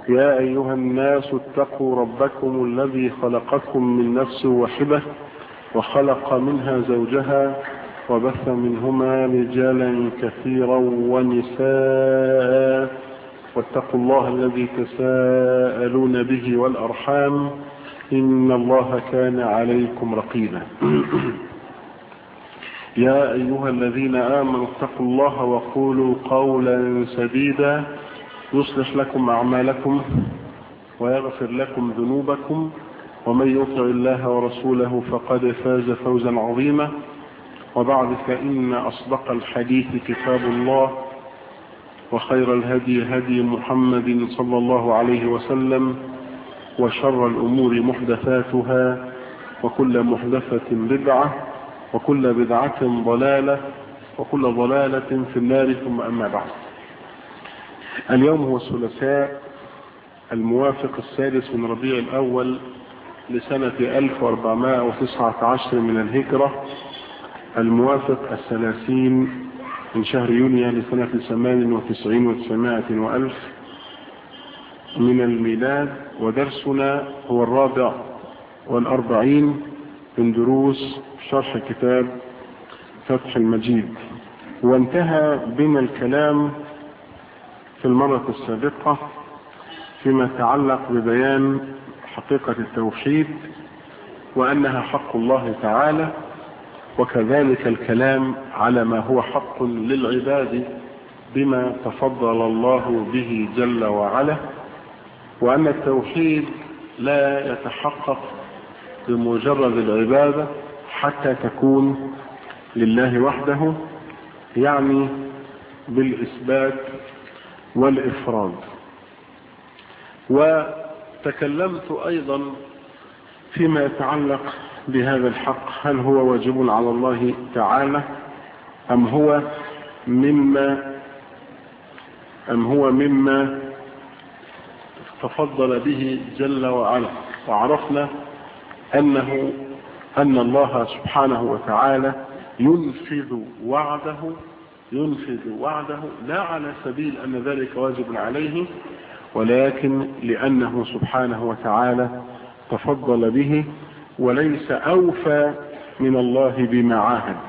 يا أيها الناس اتقوا ربكم الذي خلقكم من نفس واحدة وخلق منها زوجها وبث منهما رجالا كثيرا ونساء واتقوا الله الذي تساءلون به والأرحام إن الله كان عليكم رقيبا يا أيها الذين آمنوا اتقوا الله وقولوا قولا سديدا يصلح لكم أعمالكم ويغفر لكم ذنوبكم ومن يطع الله ورسوله فقد فاز فوزا عظيما وبعد فإن أصدق الحديث كتاب الله وخير الهدي هدي محمد صلى الله عليه وسلم وشر الأمور محدثاتها وكل محدثة بدعة وكل بدعة ضلالة وكل ضلالة في النار ثم أما بعد اليوم هو الثلاثاء الموافق السادس من ربيع الأول لسنة 1419 من الهجرة الموافق الثلاثين من شهر يونيو لسنة ثمان وتسعين وتسعمائة وألف من الميلاد ودرسنا هو الرابع والأربعين من دروس شرح كتاب فتح المجيد وانتهى بنا الكلام في المرة السابقة فيما يتعلق ببيان حقيقة التوحيد وأنها حق الله تعالى وكذلك الكلام على ما هو حق للعباد بما تفضل الله به جل وعلا وأن التوحيد لا يتحقق بمجرد العبادة حتى تكون لله وحده يعني بالإثبات والإفراد وتكلمت أيضا فيما يتعلق بهذا الحق هل هو واجب على الله تعالى أم هو مما أم هو مما تفضل به جل وعلا وعرفنا أنه أن الله سبحانه وتعالى ينفذ وعده ينفذ وعده لا على سبيل أن ذلك واجب عليه ولكن لأنه سبحانه وتعالى تفضل به وليس أوفى من الله بما عاهد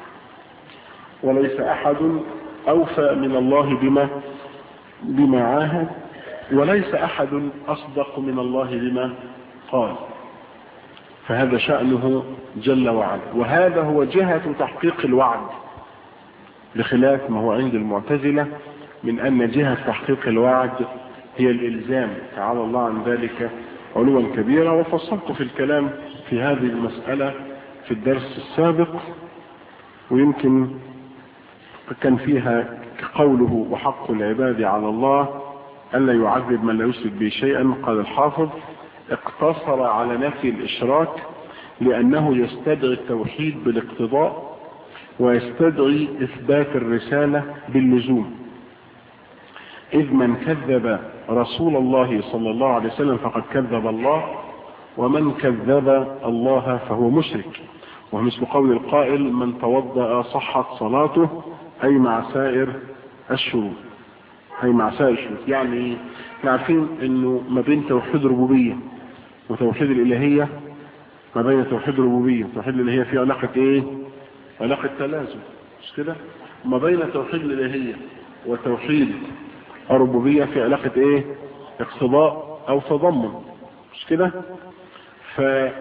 وليس أحد أوفى من الله بما بما عاهد وليس أحد أصدق من الله بما قال فهذا شأنه جل وعلا وهذا هو جهة تحقيق الوعد بخلاف ما هو عند المعتزلة من أن جهة تحقيق الوعد هي الإلزام تعالى الله عن ذلك علوا كبيرا وفصلت في الكلام في هذه المسألة في الدرس السابق ويمكن كان فيها قوله وحق العباد على الله ألا يعذب من لا يشرك به شيئا قال الحافظ اقتصر على نفي الإشراك لأنه يستدعي التوحيد بالاقتضاء ويستدعي إثبات الرسالة باللزوم إذ من كذب رسول الله صلى الله عليه وسلم فقد كذب الله ومن كذب الله فهو مشرك ومثل قول القائل من توضأ صحت صلاته أي مع سائر الشروط أي مع سائر الشروط يعني احنا عارفين انه ما بين توحيد الربوبية وتوحيد الالهية ما بين توحيد الربوبية وتوحيد الالهية في علاقة ايه علاقة تلازم مش كده ما بين توحيد الالهية وتوحيد الربوبية في علاقة ايه اقتضاء او تضمن مش كده ف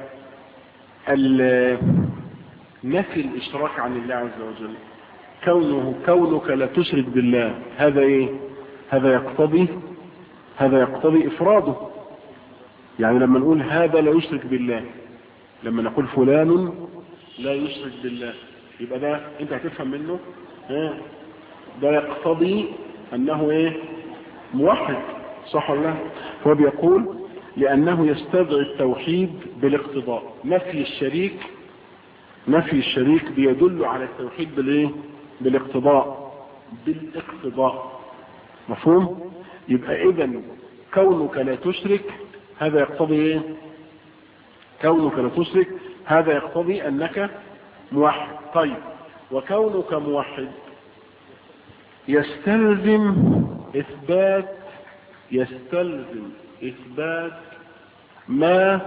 نفي الاشراك عن الله عز وجل كونه كونك لا تشرك بالله هذا ايه هذا يقتضي هذا يقتضي افراده يعني لما نقول هذا لا يشرك بالله لما نقول فلان لا يشرك بالله يبقى ده انت هتفهم منه ها ده يقتضي انه ايه موحد صح ولا لا هو بيقول لانه يستدعي التوحيد بالاقتضاء نفي الشريك نفي الشريك بيدل على التوحيد بالايه بالاقتضاء بالاقتضاء مفهوم يبقى اذا كونك لا تشرك هذا يقتضي ايه كونك لا تشرك هذا يقتضي انك موحد طيب وكونك موحد يستلزم اثبات يستلزم إثبات ما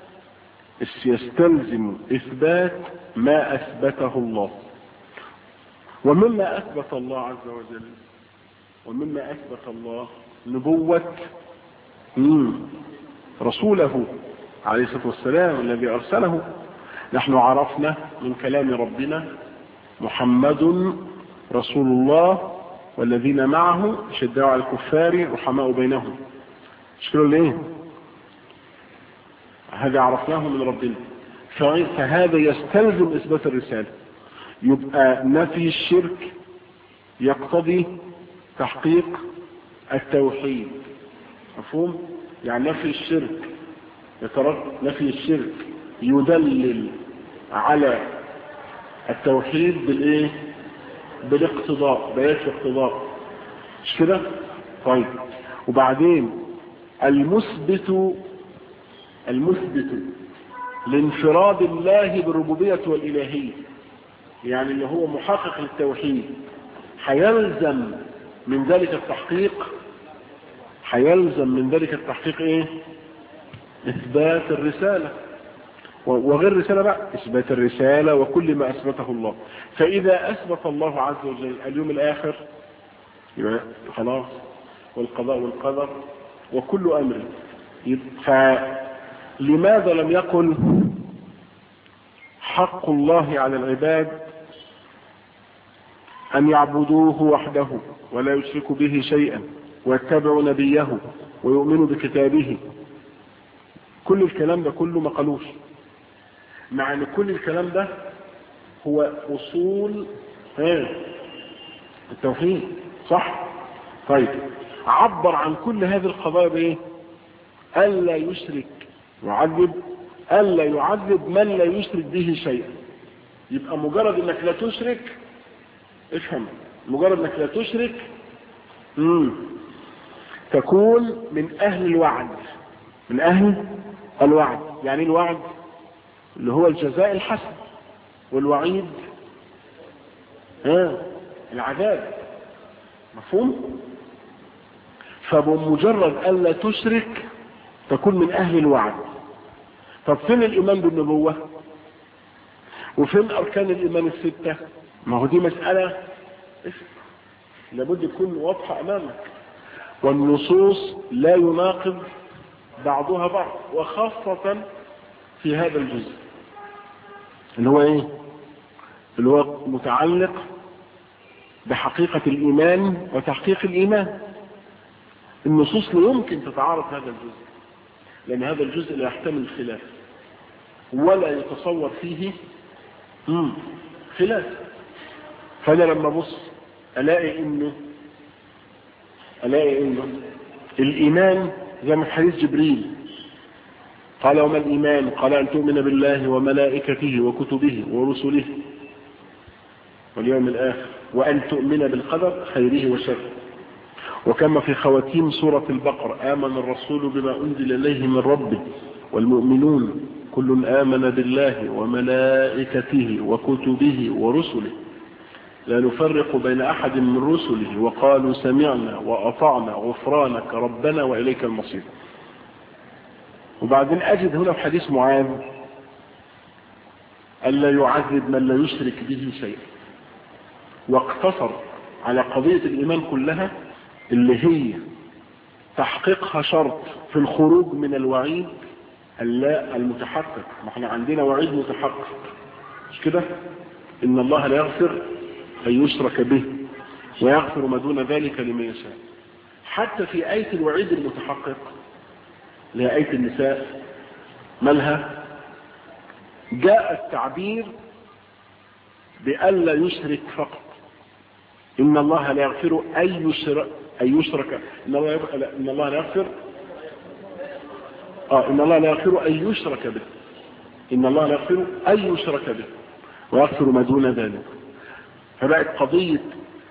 يستلزم إثبات ما أثبته الله ومما أثبت الله عز وجل ومما أثبت الله نبوة رسوله عليه الصلاة والسلام الذي أرسله نحن عرفنا من كلام ربنا محمد رسول الله والذين معه شدوا على الكفار رحماء بينهم اشكروا ليه هذا عرفناه من ربنا فهذا يستلزم اثبات الرسالة يبقى نفي الشرك يقتضي تحقيق التوحيد مفهوم يعني نفي الشرك يترك نفي الشرك يدلل على التوحيد بالايه بالاقتضاء بيات الاقتضاء مش كده طيب وبعدين المثبت المثبت لانفراد الله بالربوبية والإلهية يعني اللي هو محقق للتوحيد هيلزم من ذلك التحقيق هيلزم من ذلك التحقيق ايه اثبات الرسالة وغير الرسالة بقى اثبات الرسالة وكل ما اثبته الله فاذا اثبت الله عز وجل اليوم الاخر يبقى خلاص والقضاء والقدر وكل امر فلماذا لم يقل حق الله على العباد ان يعبدوه وحده ولا يشركوا به شيئا ويتبعوا نبيه ويؤمنوا بكتابه كل الكلام ده كله ما قالوش مع ان كل الكلام ده هو اصول التوحيد صح طيب عبر عن كل هذه القضايا بايه الا يشرك يعذب الا يعذب من لا يشرك به شيئا يبقى مجرد انك لا تشرك افهم مجرد انك لا تشرك مم. تكون من اهل الوعد من اهل الوعد يعني الوعد اللي هو الجزاء الحسن والوعيد ها العذاب مفهوم فبمجرد الا تشرك تكون من اهل الوعد طب فين الايمان بالنبوة وفين اركان الايمان الستة ما هو دي مسألة لابد تكون واضحة امامك والنصوص لا يناقض بعضها بعض وخاصة في هذا الجزء اللي هو ايه اللي هو متعلق بحقيقة الايمان وتحقيق الايمان النصوص لا يمكن تتعارض هذا الجزء لان هذا الجزء لا يحتمل خلاف ولا يتصور فيه مم. خلاف فانا لما ابص الاقي انه الاقي انه الايمان زي من حديث جبريل قال وما الايمان قال ان تؤمن بالله وملائكته وكتبه ورسله واليوم الاخر وان تؤمن بالقدر خيره وشره وكما في خواتيم سورة البقر آمن الرسول بما أنزل إليه من ربه والمؤمنون كل آمن بالله وملائكته وكتبه ورسله لا نفرق بين أحد من رسله وقالوا سمعنا وأطعنا غفرانك ربنا وإليك المصير وبعدين أجد هنا في حديث معاذ ألا يعذب من لا يشرك به شيئا واقتصر على قضية الإيمان كلها اللي هي تحقيقها شرط في الخروج من الوعيد اللا المتحقق ما احنا عندنا وعيد متحقق مش كده ان الله لا يغفر ان يشرك به ويغفر ما دون ذلك لمن يشاء حتى في آية الوعيد المتحقق اللي هي آية النساء مالها جاء التعبير بألا يشرك فقط إن الله لا يغفر أن يشرك أن يشرك إن الله, إن الله لا يغفر آه إن الله لا يغفر أن يشرك به إن الله لا يغفر أن يشرك به ويغفر ما دون ذلك فبقت قضية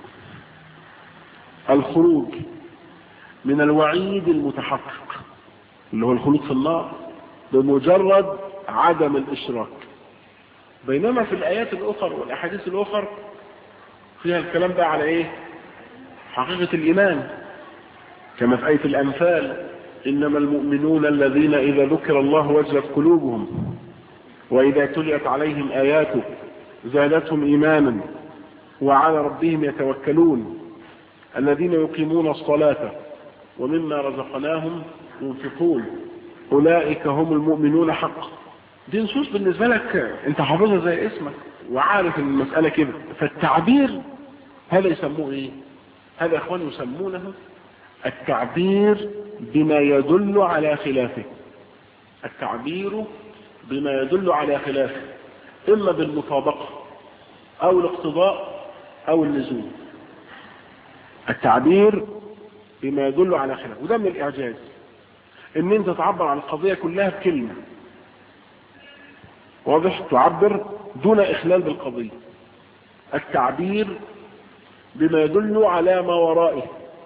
الخروج من الوعيد المتحقق اللي هو الخلود في النار بمجرد عدم الإشراك بينما في الآيات الأخرى والأحاديث الأخرى فيها الكلام بقى على إيه حقيقة الإيمان كما في آية الأنفال إنما المؤمنون الذين إذا ذكر الله وجلت قلوبهم وإذا تليت عليهم آياته زادتهم إيمانا وعلى ربهم يتوكلون الذين يقيمون الصلاة ومما رزقناهم ينفقون أولئك هم المؤمنون حقا دي نصوص بالنسبة لك انت حافظها زي اسمك وعارف المسألة كده فالتعبير هذا يسموه ايه هذا يا اخوان يسمونه التعبير بما يدل على خلافه التعبير بما يدل على خلافه اما بالمطابقة او الاقتضاء او اللزوم التعبير بما يدل على خلافه وده من الاعجاز ان انت تعبر عن القضية كلها بكلمة واضح تعبر دون اخلال بالقضية التعبير بما يدل على ما ورائه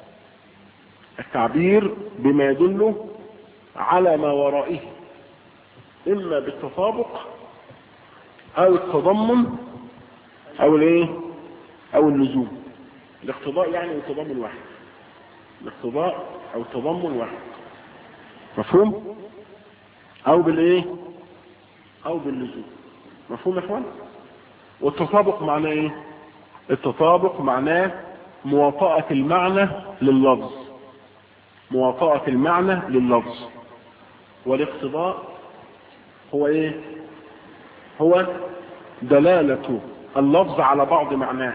التعبير بما يدل على ما ورائه اما بالتطابق او التضمن او الايه او اللزوم الاقتضاء يعني التضمن واحد الاقتضاء او التضمن واحد مفهوم او بالايه او باللزوم مفهوم يا اخوان والتطابق معناه ايه التطابق معناه مواطأة المعنى لللفظ مواطأة المعنى لللفظ والاقتضاء هو ايه هو دلالة اللفظ على بعض معناه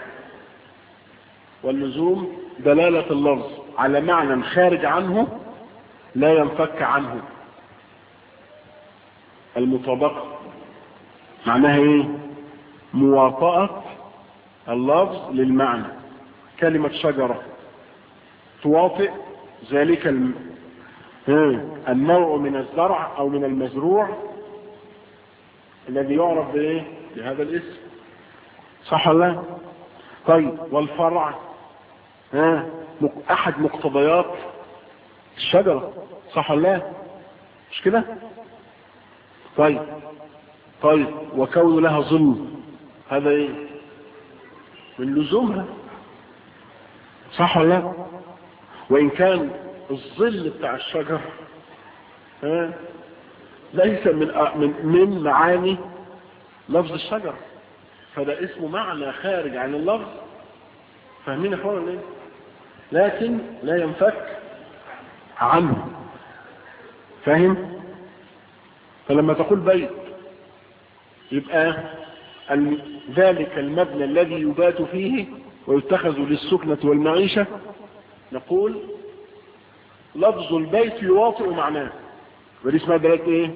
واللزوم دلالة اللفظ على معنى خارج عنه لا ينفك عنه المطابقة معناها ايه مواطأة اللفظ للمعنى كلمة شجرة تواطئ ذلك الم... النوع من الزرع او من المزروع الذي يعرف بايه بهذا الاسم صح ولا لا طيب والفرع ها احد مقتضيات الشجرة صح ولا لا مش كده طيب طيب وكون لها ظل هذا ايه من لزومها صح ولا لا وان كان الظل بتاع الشجر ها ليس من من من معاني لفظ الشجر فده اسمه معنى خارج عن اللفظ فاهمين يا اخوانا ليه لكن لا ينفك عنه فاهم فلما تقول بيت يبقى ذلك المبنى الذي يبات فيه ويتخذ للسكنة والمعيشة نقول لفظ البيت يواطئ معناه ودي اسمها دلالة ايه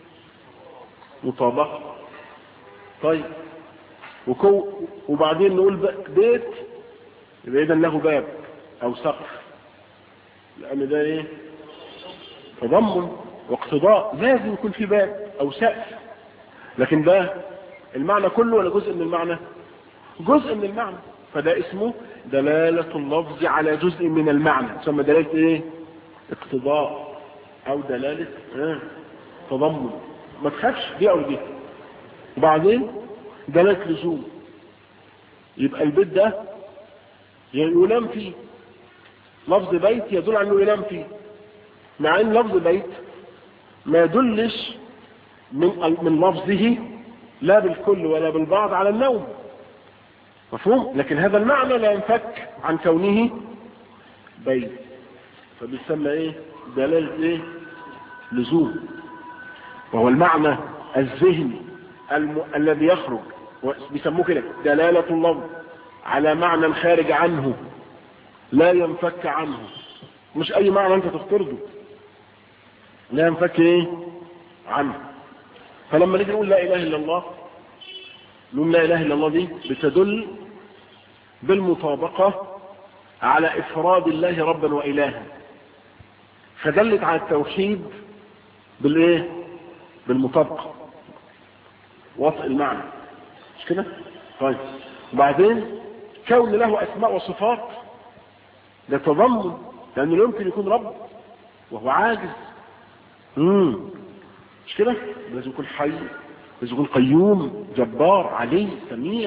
مطابقة طيب وكو وبعدين نقول بيت يبقى اذا له باب او سقف لان ده ايه تضمن واقتضاء لازم يكون في باب او سقف لكن ده المعنى كله ولا جزء من المعنى جزء من المعنى فده اسمه دلالة اللفظ على جزء من المعنى تسمى دلالة ايه اقتضاء او دلالة اه تضمن ما تخافش دي او دي وبعدين دلالة لزوم يبقى البيت ده ينام فيه لفظ بيت يدل على انه ينام فيه مع ان لفظ بيت ما يدلش من من لفظه لا بالكل ولا بالبعض على النوم مفهوم لكن هذا المعنى لا ينفك عن كونه بيت فبيسمى ايه دلالة ايه لزوم وهو المعنى الذهني الم... الذي يخرج بيسموه كده دلالة اللفظ على معنى خارج عنه لا ينفك عنه مش اي معنى انت تفترضه لا ينفك ايه عنه فلما نيجي نقول لا اله الا الله نقول لا اله الا الله دي بتدل بالمطابقة على افراد الله ربا والها فدلت على التوحيد بالايه بالمطابقة وطء المعنى مش كده طيب وبعدين كون له اسماء وصفات ده تضمن لانه لا يمكن يكون رب وهو عاجز امم مش كده لازم يكون حي لازم يكون قيوم جبار علي سميع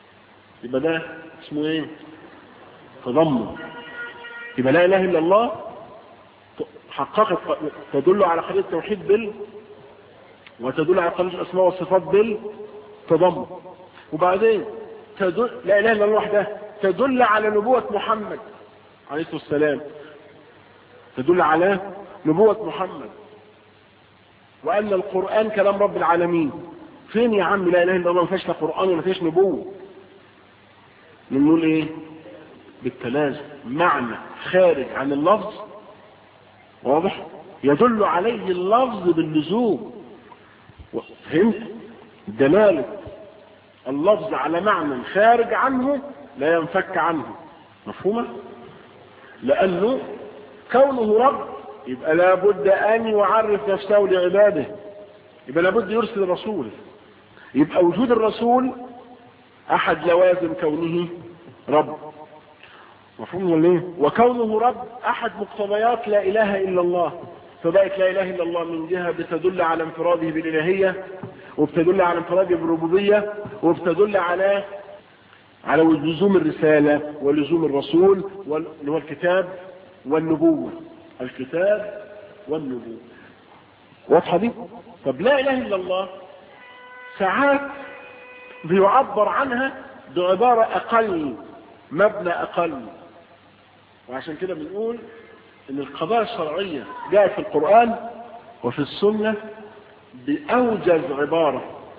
يبقى ده اسمه ايه تضمن يبقى لا اله الا الله حققت تدل على قضية التوحيد بال وتدل على قضية الأسماء والصفات بالتضمن وبعدين تدل لا إله إلا الله وحده تدل على نبوة محمد عليه الصلاة والسلام تدل على نبوة محمد وأن القرآن كلام رب العالمين فين يا عم لا إله إلا الله ما فيش لا قرآن ولا فيش نبوة نقول إيه بالتلازم معنى خارج عن اللفظ واضح يدل عليه اللفظ باللزوم فهمت دلالة اللفظ على معنى خارج عنه لا ينفك عنه مفهومة لأنه كونه رب يبقى لابد أن يعرف نفسه لعباده يبقى لابد يرسل رسول يبقى وجود الرسول أحد لوازم كونه رب مفهوم ولا ايه وكونه رب احد مقتضيات لا اله الا الله فبقت لا اله الا الله من جهه بتدل على انفراده بالالهيه وبتدل على انفراده بالربوبيه وبتدل على على لزوم الرساله ولزوم الرسول اللي هو الكتاب والنبوه الكتاب والنبوه واضحه دي طب لا اله الا الله ساعات بيعبر عنها بعباره اقل مبنى اقل وعشان كده بنقول ان القضايا الشرعية جاءت في القرآن وفي السنة بأوجز عبارة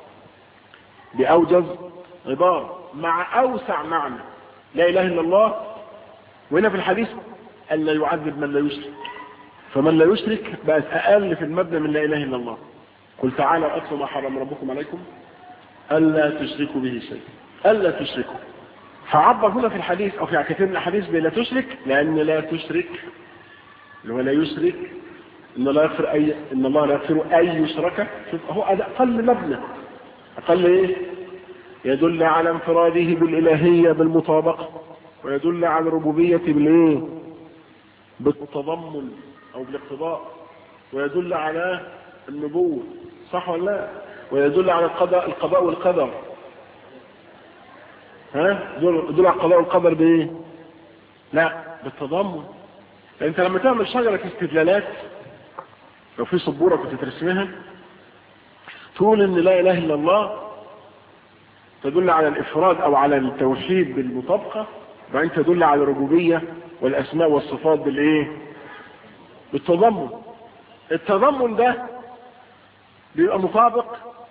بأوجز عبارة مع أوسع معنى لا إله إلا الله وهنا في الحديث أن لا يعذب من لا يشرك فمن لا يشرك بقت أقل في المبنى من لا إله إلا الله قل تعالى أتلوا ما حرم ربكم عليكم ألا تشركوا به شيء ألا تشركوا فعبر هنا في الحديث او في كثير من الاحاديث بلا تشرك لان لا تشرك اللي هو لا يشرك ان لا يغفر اي ان الله لا يغفر اي يشرك شوف هو اقل مبنى اقل ايه يدل على انفراده بالالهيه بالمطابقه ويدل على الربوبيه بالايه بالتضمن او بالاقتضاء ويدل على النبوه صح ولا لا ويدل على القضاء القضاء والقدر ها دول دول على القضاء والقدر بايه لا بالتضمن انت لما تعمل شجره استدلالات لو في سبوره كنت ترسمها تقول ان لا اله الا الله تدل على الافراد او على التوحيد بالمطابقه وبعدين تدل على الربوبيه والاسماء والصفات بالايه بالتضمن التضمن ده بيبقى مطابق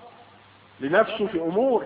لنفسه في امور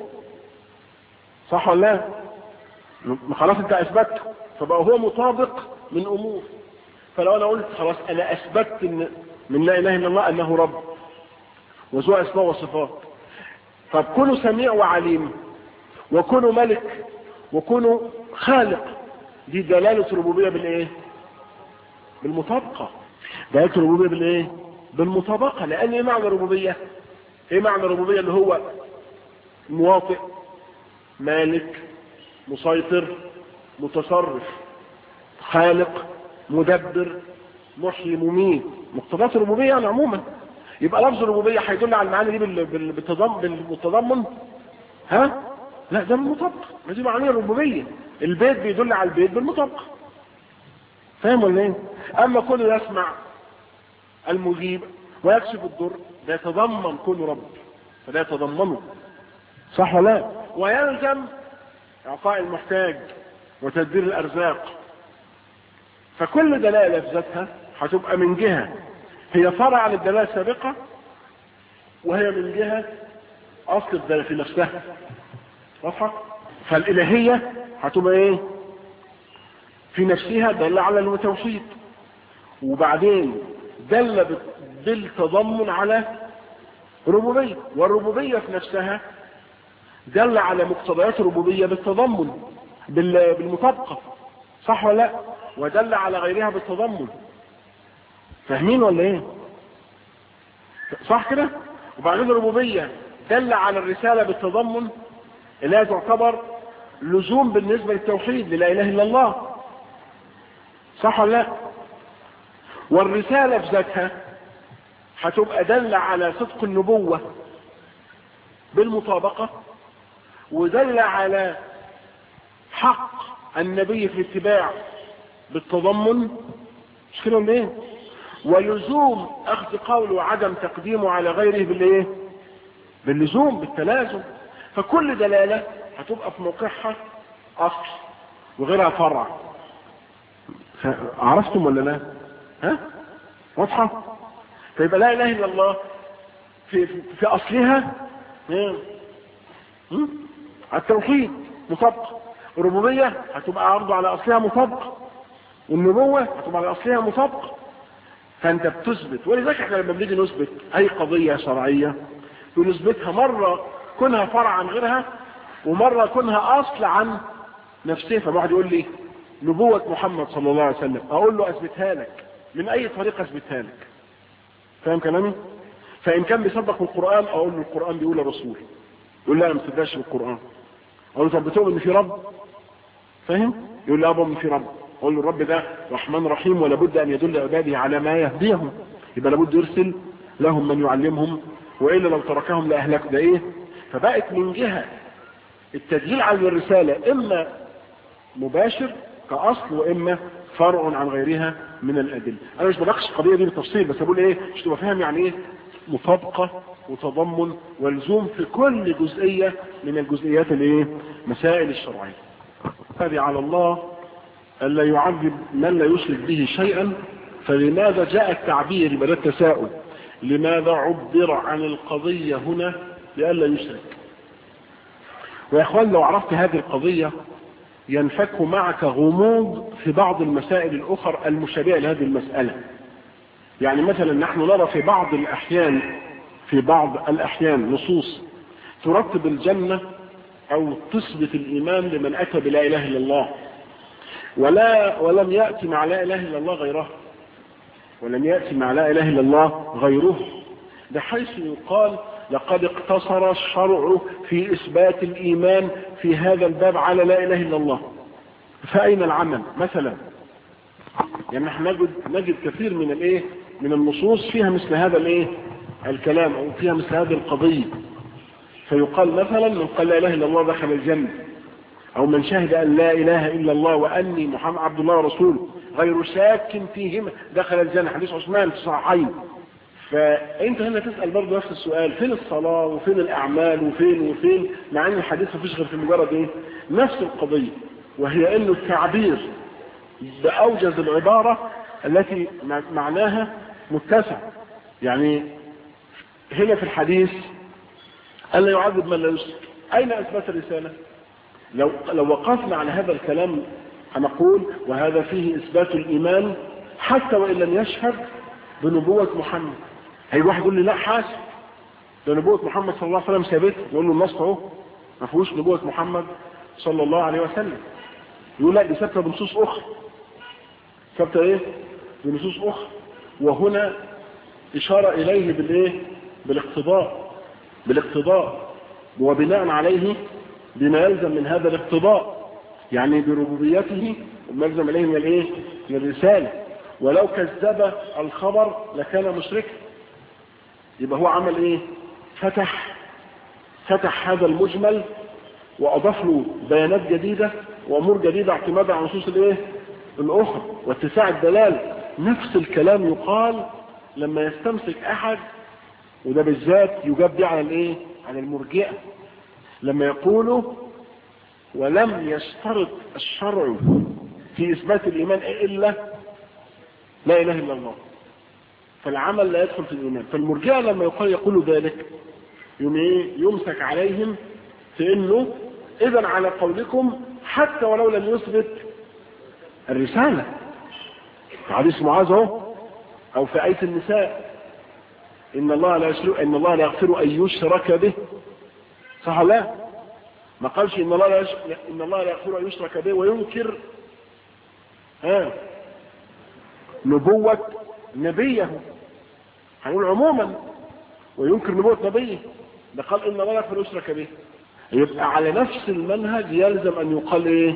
صح ولا لا خلاص انت اثبته فبقى هو مطابق من امور فلو انا قلت خلاص انا اثبتت ان من لا اله الا الله انه رب وذو اسماء وصفات طب كونه سميع وعليم وكونه ملك وكونه خالق دي دلالة ربوبية بالايه بالمطابقة دلالة الربوبية بالايه بالمطابقة لان ايه معنى الربوبية ايه معنى الربوبية اللي هو مواطئ مالك مسيطر متصرف خالق مدبر محيي مميت مقتضيات الربوبيه يعني عموما يبقى لفظ الربوبيه هيدل على المعاني دي بالتضمن بالمتضمن ها لا ده بالمطابقه ما دي معاني الربوبيه البيت بيدل على البيت بالمطابقه فاهم ولا ايه اما كونه يسمع المجيب ويكشف الضر ده يتضمن كونه رب فده يتضمنه صح ولا لا ويلزم اعطاء المحتاج وتدبير الارزاق فكل دلالة في ذاتها هتبقى من جهة هي فرع عن الدلالة السابقة وهي من جهة اصل الدلالة في نفسها واضحة فالالهية هتبقى ايه في نفسها دل على التوحيد وبعدين دل بالتضمن على ربوبية والربوبية في نفسها دل على مقتضيات الربوبية بالتضمن بالمطابقة صح ولا لا ودل على غيرها بالتضمن فاهمين ولا ايه صح كده وبعدين الربوبية دل على الرسالة بالتضمن اللي هي تعتبر لزوم بالنسبة للتوحيد لا اله الا الله صح ولا لا والرسالة في ذاتها هتبقى دل على صدق النبوة بالمطابقة ودل على حق النبي في الاتباع بالتضمن مش كده ولا ايه ولزوم اخذ قوله وعدم تقديمه على غيره بالايه باللزوم بالتلازم فكل دلالة هتبقى في موقعها اصل وغيرها فرع عرفتم ولا لا ها واضحة فيبقى لا اله الا الله في, في, في اصلها التوحيد مطابقة الربوبية هتبقى عرض على اصلها مطابقة والنبوة هتبقى على اصلها مطابقة فانت بتثبت ولذلك احنا لما بنيجي نثبت اي قضية شرعية بنثبتها مرة كونها فرع عن غيرها ومرة كونها اصل عن نفسها فواحد يقول لي نبوة محمد صلى الله عليه وسلم اقول له اثبتها لك من اي طريقة اثبتها لك فاهم كلامي فان كان بيصدق بالقرآن اقول له القرآن بيقول الرسول يقول لا انا ما مصدقش بالقرآن اقول له طب بتؤمن ان في رب فاهم يقول لي ابا ان في رب اقول له الرب ده رحمن رحيم ولا بد ان يدل عباده على ما يهديهم يبقى لابد يرسل لهم من يعلمهم والا لو تركهم لاهلك ده ايه فبقت من جهه التدليل على الرساله اما مباشر كاصل واما فرع عن غيرها من الادله انا مش بناقش القضيه دي بالتفصيل بس بقول ايه مش تبقى فاهم يعني ايه مطابقه وتضمن ولزوم في كل جزئيه من الجزئيات الايه مسائل الشرعيه هذه على الله ألا يعذب من لا يشرك به شيئا فلماذا جاء التعبير يبقى ده التساؤل لماذا عبر عن القضية هنا لألا يشرك ويا اخوان لو عرفت هذه القضية ينفك معك غموض في بعض المسائل الأخرى المشابهة لهذه المسألة يعني مثلا نحن نرى في بعض الأحيان في بعض الأحيان نصوص ترتب الجنة أو تثبت الإيمان لمن أتى بلا إله إلا الله ولا ولم يأتي مع لا إله إلا الله غيره ولم يأتي مع لا إله إلا الله غيره بحيث يقال لقد اقتصر الشرع في إثبات الإيمان في هذا الباب على لا إله إلا الله فأين العمل مثلا يعني نحن نجد, نجد كثير من الايه من النصوص فيها مثل هذا الايه الكلام او فيها مثل هذه القضية فيقال مثلا من قال لا اله الا الله دخل الجنة او من شهد ان لا اله الا الله واني محمد عبد الله ورسوله غير شاك فيهما دخل الجنة حديث عثمان في الصحيحين فانت هنا تسأل برضه نفس السؤال فين الصلاة وفين الاعمال وفين وفين مع ان الحديث مفيش غير في مجرد ايه نفس القضية وهي انه التعبير باوجز العبارة التي معناها متسع يعني هنا في الحديث ألا يعذب من لا يشرك أين أثبت الرسالة لو, لو وقفنا على هذا الكلام هنقول وهذا فيه إثبات الإيمان حتى وإن لم يشهد بنبوة محمد هي واحد يقول لي لا حاسب ده نبوة محمد صلى الله عليه وسلم ثابت يقول له النص اهو ما فيهوش نبوة محمد صلى الله عليه وسلم يقول لا دي ثابته بنصوص أخرى ثابته ايه بنصوص أخرى وهنا إشارة إليه بالإيه بالاقتضاء بالاقتضاء وبناء عليه بما يلزم من هذا الاقتضاء يعني بربوبيته وما يلزم عليه من الايه من الرسالة ولو كذب الخبر لكان مشركا يبقى هو عمل ايه فتح فتح هذا المجمل واضاف له بيانات جديدة وامور جديدة اعتمادا على نصوص الايه الاخرى واتساع الدلال نفس الكلام يقال لما يستمسك احد وده بالذات يجاب دي على الايه على المرجئه لما يقولوا ولم يشترط الشرع في اثبات الايمان الا لا اله الا الله فالعمل لا يدخل في الايمان فالمرجئه لما يقال يقولوا ذلك يوم ايه يمسك عليهم في انه اذا على قولكم حتى ولو لم يثبت الرساله في حديث معاذ اهو او في ايه النساء ان الله لا يشرك ان الله لا يغفر ان يشرك به صح لا ما قالش ان الله لا يشرك ان الله لا يغفر ان يشرك به وينكر ها نبوة نبيه هنقول عموما وينكر نبوة نبيه ده قال ان الله لا يغفر يشرك به يبقى على نفس المنهج يلزم ان يقال ايه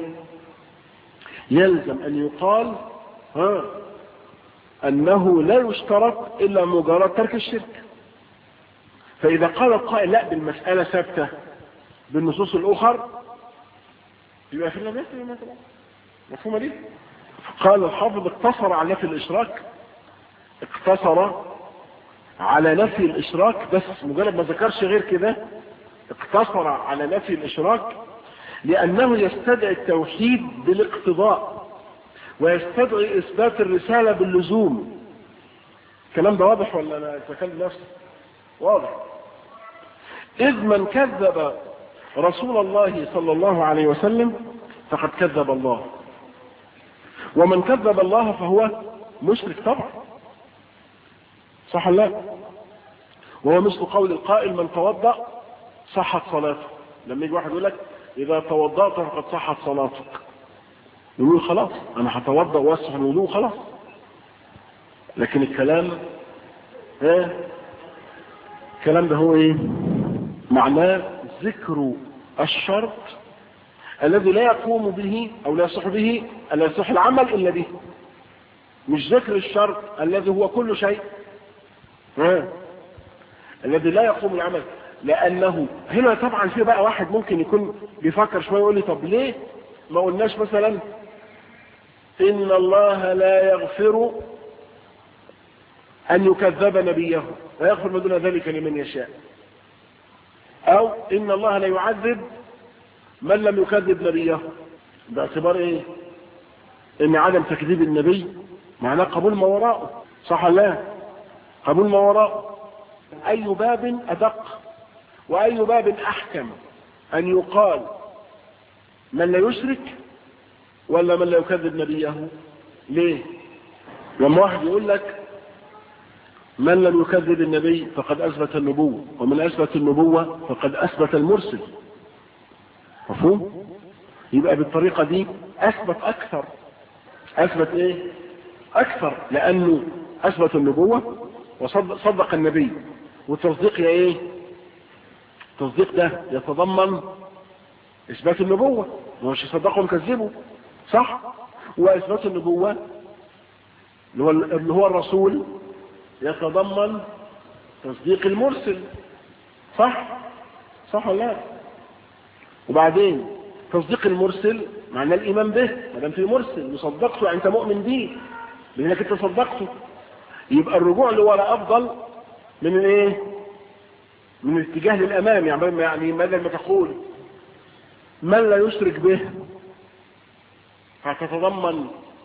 يلزم ان يقال ها أنه لا يشترط إلا مجرد ترك الشرك فإذا قال القائل لا بالمسألة ثابتة بالنصوص الأخر يبقى في النبي مثلا مفهومة دي قال الحافظ اقتصر على نفي الإشراك اقتصر على نفي الاشراك بس مجرد ما ذكرش غير كده اقتصر على نفي الاشراك لانه يستدعي التوحيد بالاقتضاء ويستدعي اثبات الرسالة باللزوم الكلام ده واضح ولا انا اتكلم نفسي واضح اذ من كذب رسول الله صلى الله عليه وسلم فقد كذب الله ومن كذب الله فهو مشرك طبعا صح لا وهو مثل قول القائل من توضأ صحت صلاته لما يجي واحد يقول لك اذا توضأت فقد صحت صلاتك يقول خلاص انا هتوضأ واسح الوضوء خلاص لكن الكلام ها الكلام ده هو ايه معناه ذكر الشرط الذي لا يقوم به او لا يصح به لا يصح العمل الا به مش ذكر الشرط الذي هو كل شيء ها الذي لا يقوم العمل لانه هنا طبعا في بقى واحد ممكن يكون بيفكر شويه يقول لي طب ليه ما قلناش مثلا ان الله لا يغفر ان يكذب نبيه ويغفر ما دون ذلك لمن يشاء او ان الله لا يعذب من لم يكذب نبيه باعتبار ايه ان عدم تكذيب النبي معناه قبول ما وراءه صح لا قبول ما وراءه اي باب ادق واي باب احكم ان يقال من لا يشرك ولا من لا يكذب نبيه ليه لما واحد يقول لك من لم يكذب النبي فقد اثبت النبوة ومن اثبت النبوة فقد اثبت المرسل مفهوم يبقى بالطريقة دي اثبت اكثر اثبت ايه اكثر لانه اثبت النبوة وصدق النبي والتصديق يا ايه التصديق ده يتضمن اثبات النبوة ما مش يصدقوا ويكذبوا صح واثبات النبوة اللي هو اللي هو الرسول يتضمن تصديق المرسل صح صح ولا لا وبعدين تصديق المرسل معناه الايمان به ما دام في مرسل وصدقته يعني انت مؤمن به لانك انت صدقته يبقى الرجوع لورا افضل من الايه من الاتجاه للامام يعني يعني بدل ما تقول من لا يشرك به فتتضمن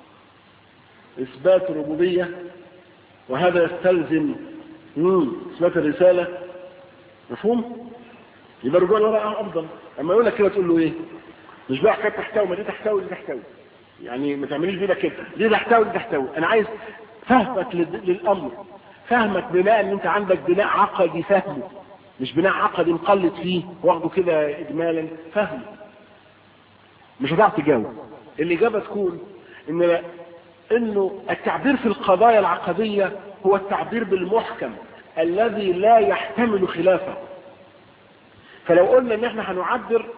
اثبات الربوبيه وهذا يستلزم اثبات الرساله مفهوم يبقى الرجوع لورا افضل اما يقول لك كده تقول له ايه مش بقى حكايه تحتوي ما دي تحتوي دي تحتوي يعني ما تعمليش بيدك كده دي تحتوي دي تحتوي انا عايز فهمك للامر فهمك بناء ان انت عندك بناء عقدي فهمه مش بناء عقدي مقلد فيه واخده كده اجمالا فهم مش هتعرف تجاوب الاجابه تكون ان انه التعبير في القضايا العقديه هو التعبير بالمحكم الذي لا يحتمل خلافه فلو قلنا ان احنا هنعبر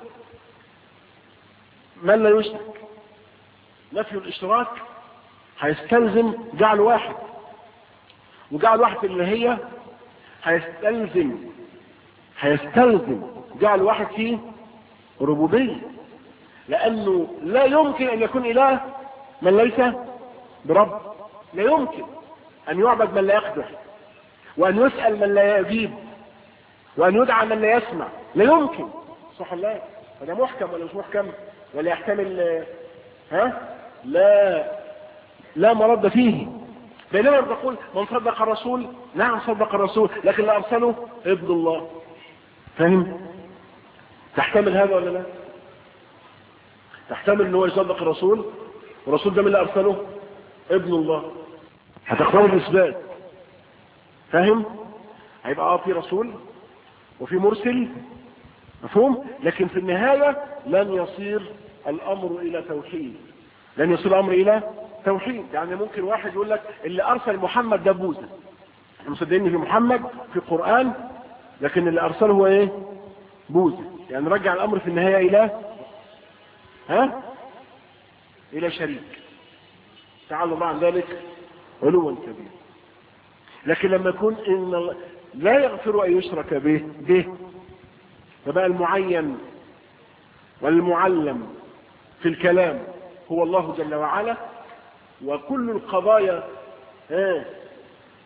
من لا يشرك نفي الاشتراك هيستلزم جعل واحد وجعل واحد اللي هي هيستلزم هيستلزم جعل واحد فيه ربوبية لأنه لا يمكن أن يكون إله من ليس برب لا يمكن أن يعبد من لا يقدر وأن يسأل من لا يجيب وأن يدعى من لا يسمع لا يمكن صح الله هذا محكم ولا مش محكم ولا يحتمل ها لا لا مرد فيه بينما تقول من صدق الرسول نعم صدق الرسول لكن لا ارسله ابن الله فاهم تحتمل هذا ولا لا تحتمل ان هو يصدق الرسول والرسول ده من اللي ارسله ابن الله هتختار الاثبات فاهم هيبقى اه في رسول وفي مرسل مفهوم لكن في النهاية لن يصير الامر الى توحيد لن يصير الامر الى توحيد يعني ممكن واحد يقول لك اللي ارسل محمد ده بوذا احنا مصدقين في محمد في القرآن لكن اللي ارسله هو ايه بوذا يعني نرجع الامر في النهاية الى ها الى شريك تعالى الله عن ذلك علوا كبيرا لكن لما يكون ان الله لا يغفر ان يشرك به به فبقى المعين والمعلم في الكلام هو الله جل وعلا وكل القضايا ها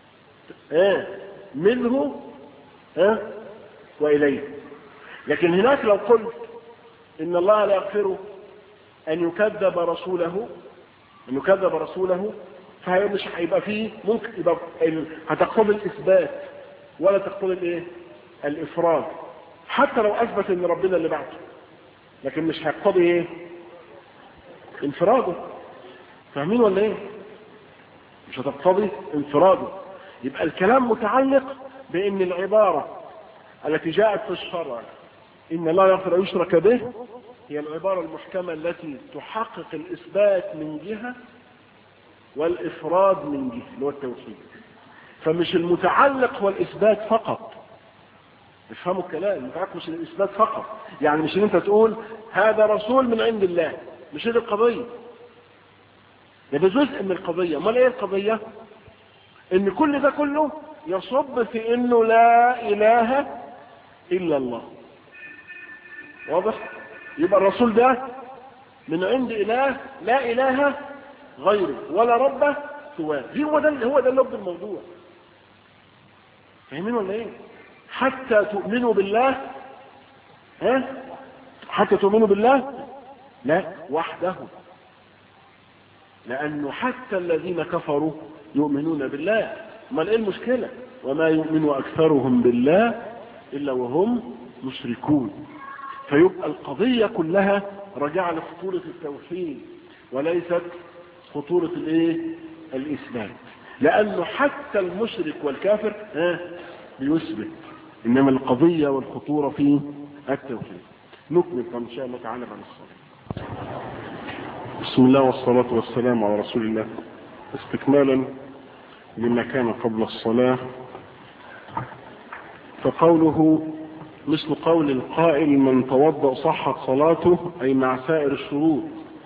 اه منه اه وإليه لكن هناك لو قلت إن الله لا يغفر أن يكذب رسوله أن يكذب رسوله فهي مش هيبقى فيه ممكن يبقى هتقتضي الإثبات ولا تقتضي الإيه؟ الإفراد حتى لو أثبت إن ربنا اللي بعته لكن مش هيقتضي إيه؟ انفراده فاهمين ولا إيه؟ مش هتقتضي انفراده يبقى الكلام متعلق بأن العبارة التي جاءت في الشرع إن لا يغفر يشرك به هي العبارة المحكمة التي تحقق الإثبات من جهة والإفراد من جهة اللي هو التوحيد فمش المتعلق هو الإثبات فقط افهموا الكلام المتعلق مش الإثبات فقط يعني مش ان انت تقول هذا رسول من عند الله مش هذه القضية ده جزء من القضية امال ايه القضية ان كل ده كله يصب في انه لا اله الا الله واضح يبقى الرسول ده من عند اله لا اله غيره ولا رب سواه هو ده هو ده لب الموضوع فاهمين ولا ايه حتى تؤمنوا بالله ها حتى تؤمنوا بالله لا وحده لانه حتى الذين كفروا يؤمنون بالله امال ايه المشكله وما يؤمن اكثرهم بالله الا وهم مشركون فيبقى القضيه كلها راجعه لخطوره التوحيد وليست خطوره الايه الاسلام لانه حتى المشرك والكافر ها بيثبت انما القضيه والخطوره في التوحيد نكمل ان شاء الله تعالى بعد الصلاه بسم الله والصلاه والسلام على رسول الله استكمالا لما كان قبل الصلاة فقوله مثل قول القائل من توضأ صحت صلاته أي مع سائر الشروط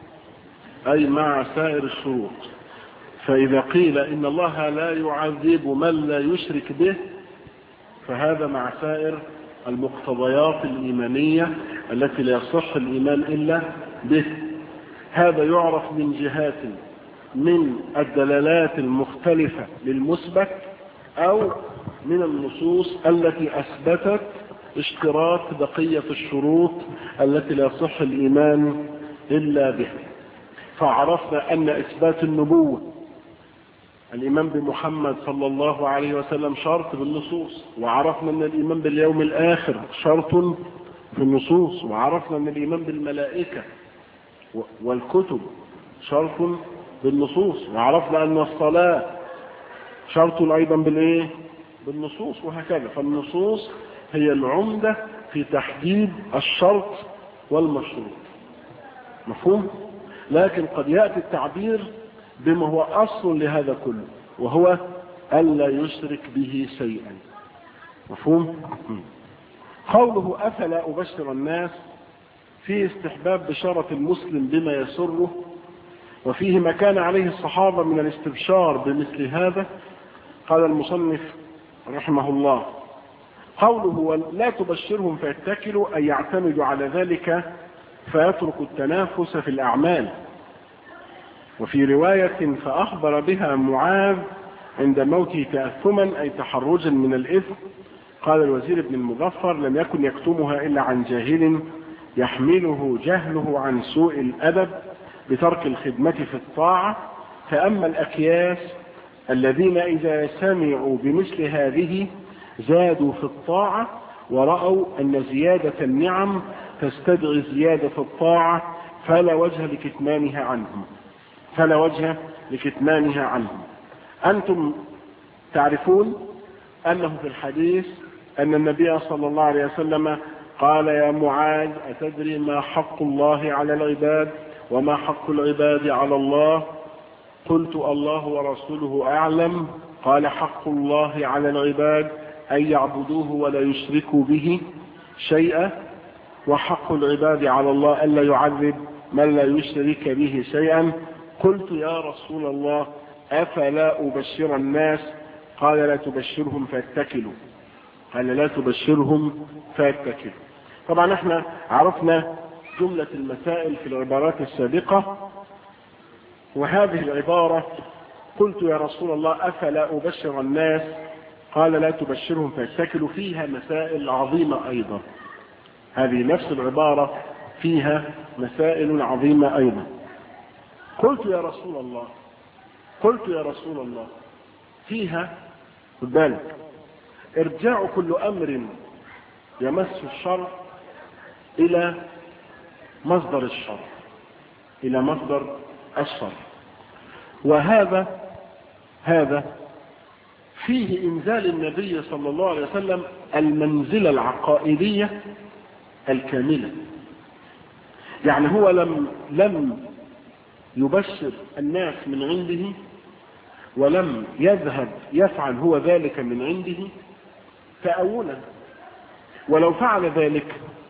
أي مع سائر الشروط فإذا قيل إن الله لا يعذب من لا يشرك به فهذا مع سائر المقتضيات الإيمانية التي لا يصح الإيمان إلا به هذا يعرف من جهات من الدلالات المختلفة للمثبت أو من النصوص التي أثبتت اشتراط بقية الشروط التي لا يصح الإيمان إلا بها فعرفنا أن إثبات النبوة الإيمان بمحمد صلى الله عليه وسلم شرط بالنصوص وعرفنا أن الإيمان باليوم الآخر شرط في النصوص وعرفنا أن الإيمان بالملائكة والكتب شرط بالنصوص وعرفنا أن الصلاة شرط أيضا بالإيه؟ بالنصوص وهكذا فالنصوص هي العمدة في تحديد الشرط والمشروط مفهوم؟ لكن قد يأتي التعبير بما هو أصل لهذا كله وهو ألا يشرك به شيئا مفهوم؟ قوله أفلا أبشر الناس في استحباب بشارة المسلم بما يسره وفيه ما كان عليه الصحابة من الاستبشار بمثل هذا قال المصنف رحمه الله قوله لا تبشرهم فيتكلوا أي يعتمدوا على ذلك فيتركوا التنافس في الأعمال وفي رواية فأخبر بها معاذ عند موته تأثما أي تحرجا من الإثم قال الوزير ابن المظفر لم يكن يكتمها إلا عن جاهل يحمله جهله عن سوء الأدب بترك الخدمة في الطاعة فأما الأكياس الذين إذا سمعوا بمثل هذه زادوا في الطاعة ورأوا أن زيادة النعم تستدعي زيادة الطاعة فلا وجه لكتمانها عنهم فلا وجه لكتمانها عنهم أنتم تعرفون أنه في الحديث أن النبي صلى الله عليه وسلم قال يا معاذ أتدري ما حق الله على العباد وما حق العباد على الله قلت الله ورسوله أعلم قال حق الله على العباد أن يعبدوه ولا يشركوا به شيئا وحق العباد على الله ألا يعذب من لا يشرك به شيئا قلت يا رسول الله أفلا أبشر الناس قال لا تبشرهم فاتكلوا قال لا تبشرهم فاتكلوا طبعا احنا عرفنا جملة المسائل في العبارات السابقة وهذه العبارة قلت يا رسول الله أفلا أبشر الناس قال لا تبشرهم فيتكلوا فيها مسائل عظيمة أيضا هذه نفس العبارة فيها مسائل عظيمة أيضا قلت يا رسول الله قلت يا رسول الله فيها خد بالك ارجعوا كل أمر يمس الشر إلى مصدر الشر إلى مصدر الشر وهذا هذا فيه إنزال النبي صلى الله عليه وسلم المنزلة العقائدية الكاملة يعني هو لم لم يبشر الناس من عنده ولم يذهب يفعل هو ذلك من عنده تأولا ولو فعل ذلك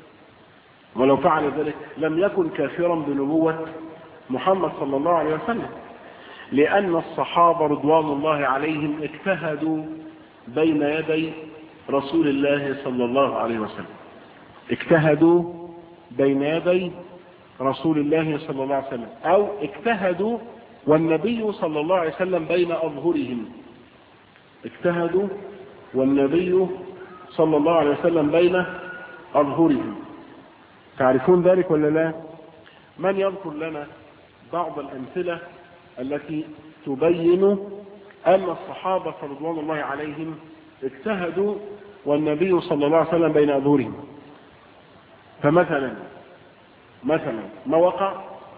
ولو فعل ذلك لم يكن كافرا بنبوة محمد صلى الله عليه وسلم لأن الصحابة رضوان الله عليهم اجتهدوا بين يدي رسول الله صلى الله عليه وسلم اجتهدوا بين يدي رسول الله صلى الله عليه وسلم أو اجتهدوا والنبي صلى الله عليه وسلم بين أظهرهم اجتهدوا والنبي صلى الله عليه وسلم بين أظهرهم تعرفون ذلك ولا لا من يذكر لنا بعض الأمثلة التي تبين أن الصحابة رضوان الله عليهم اجتهدوا والنبي صلى الله عليه وسلم بين أظهرهم فمثلا مثلا ما وقع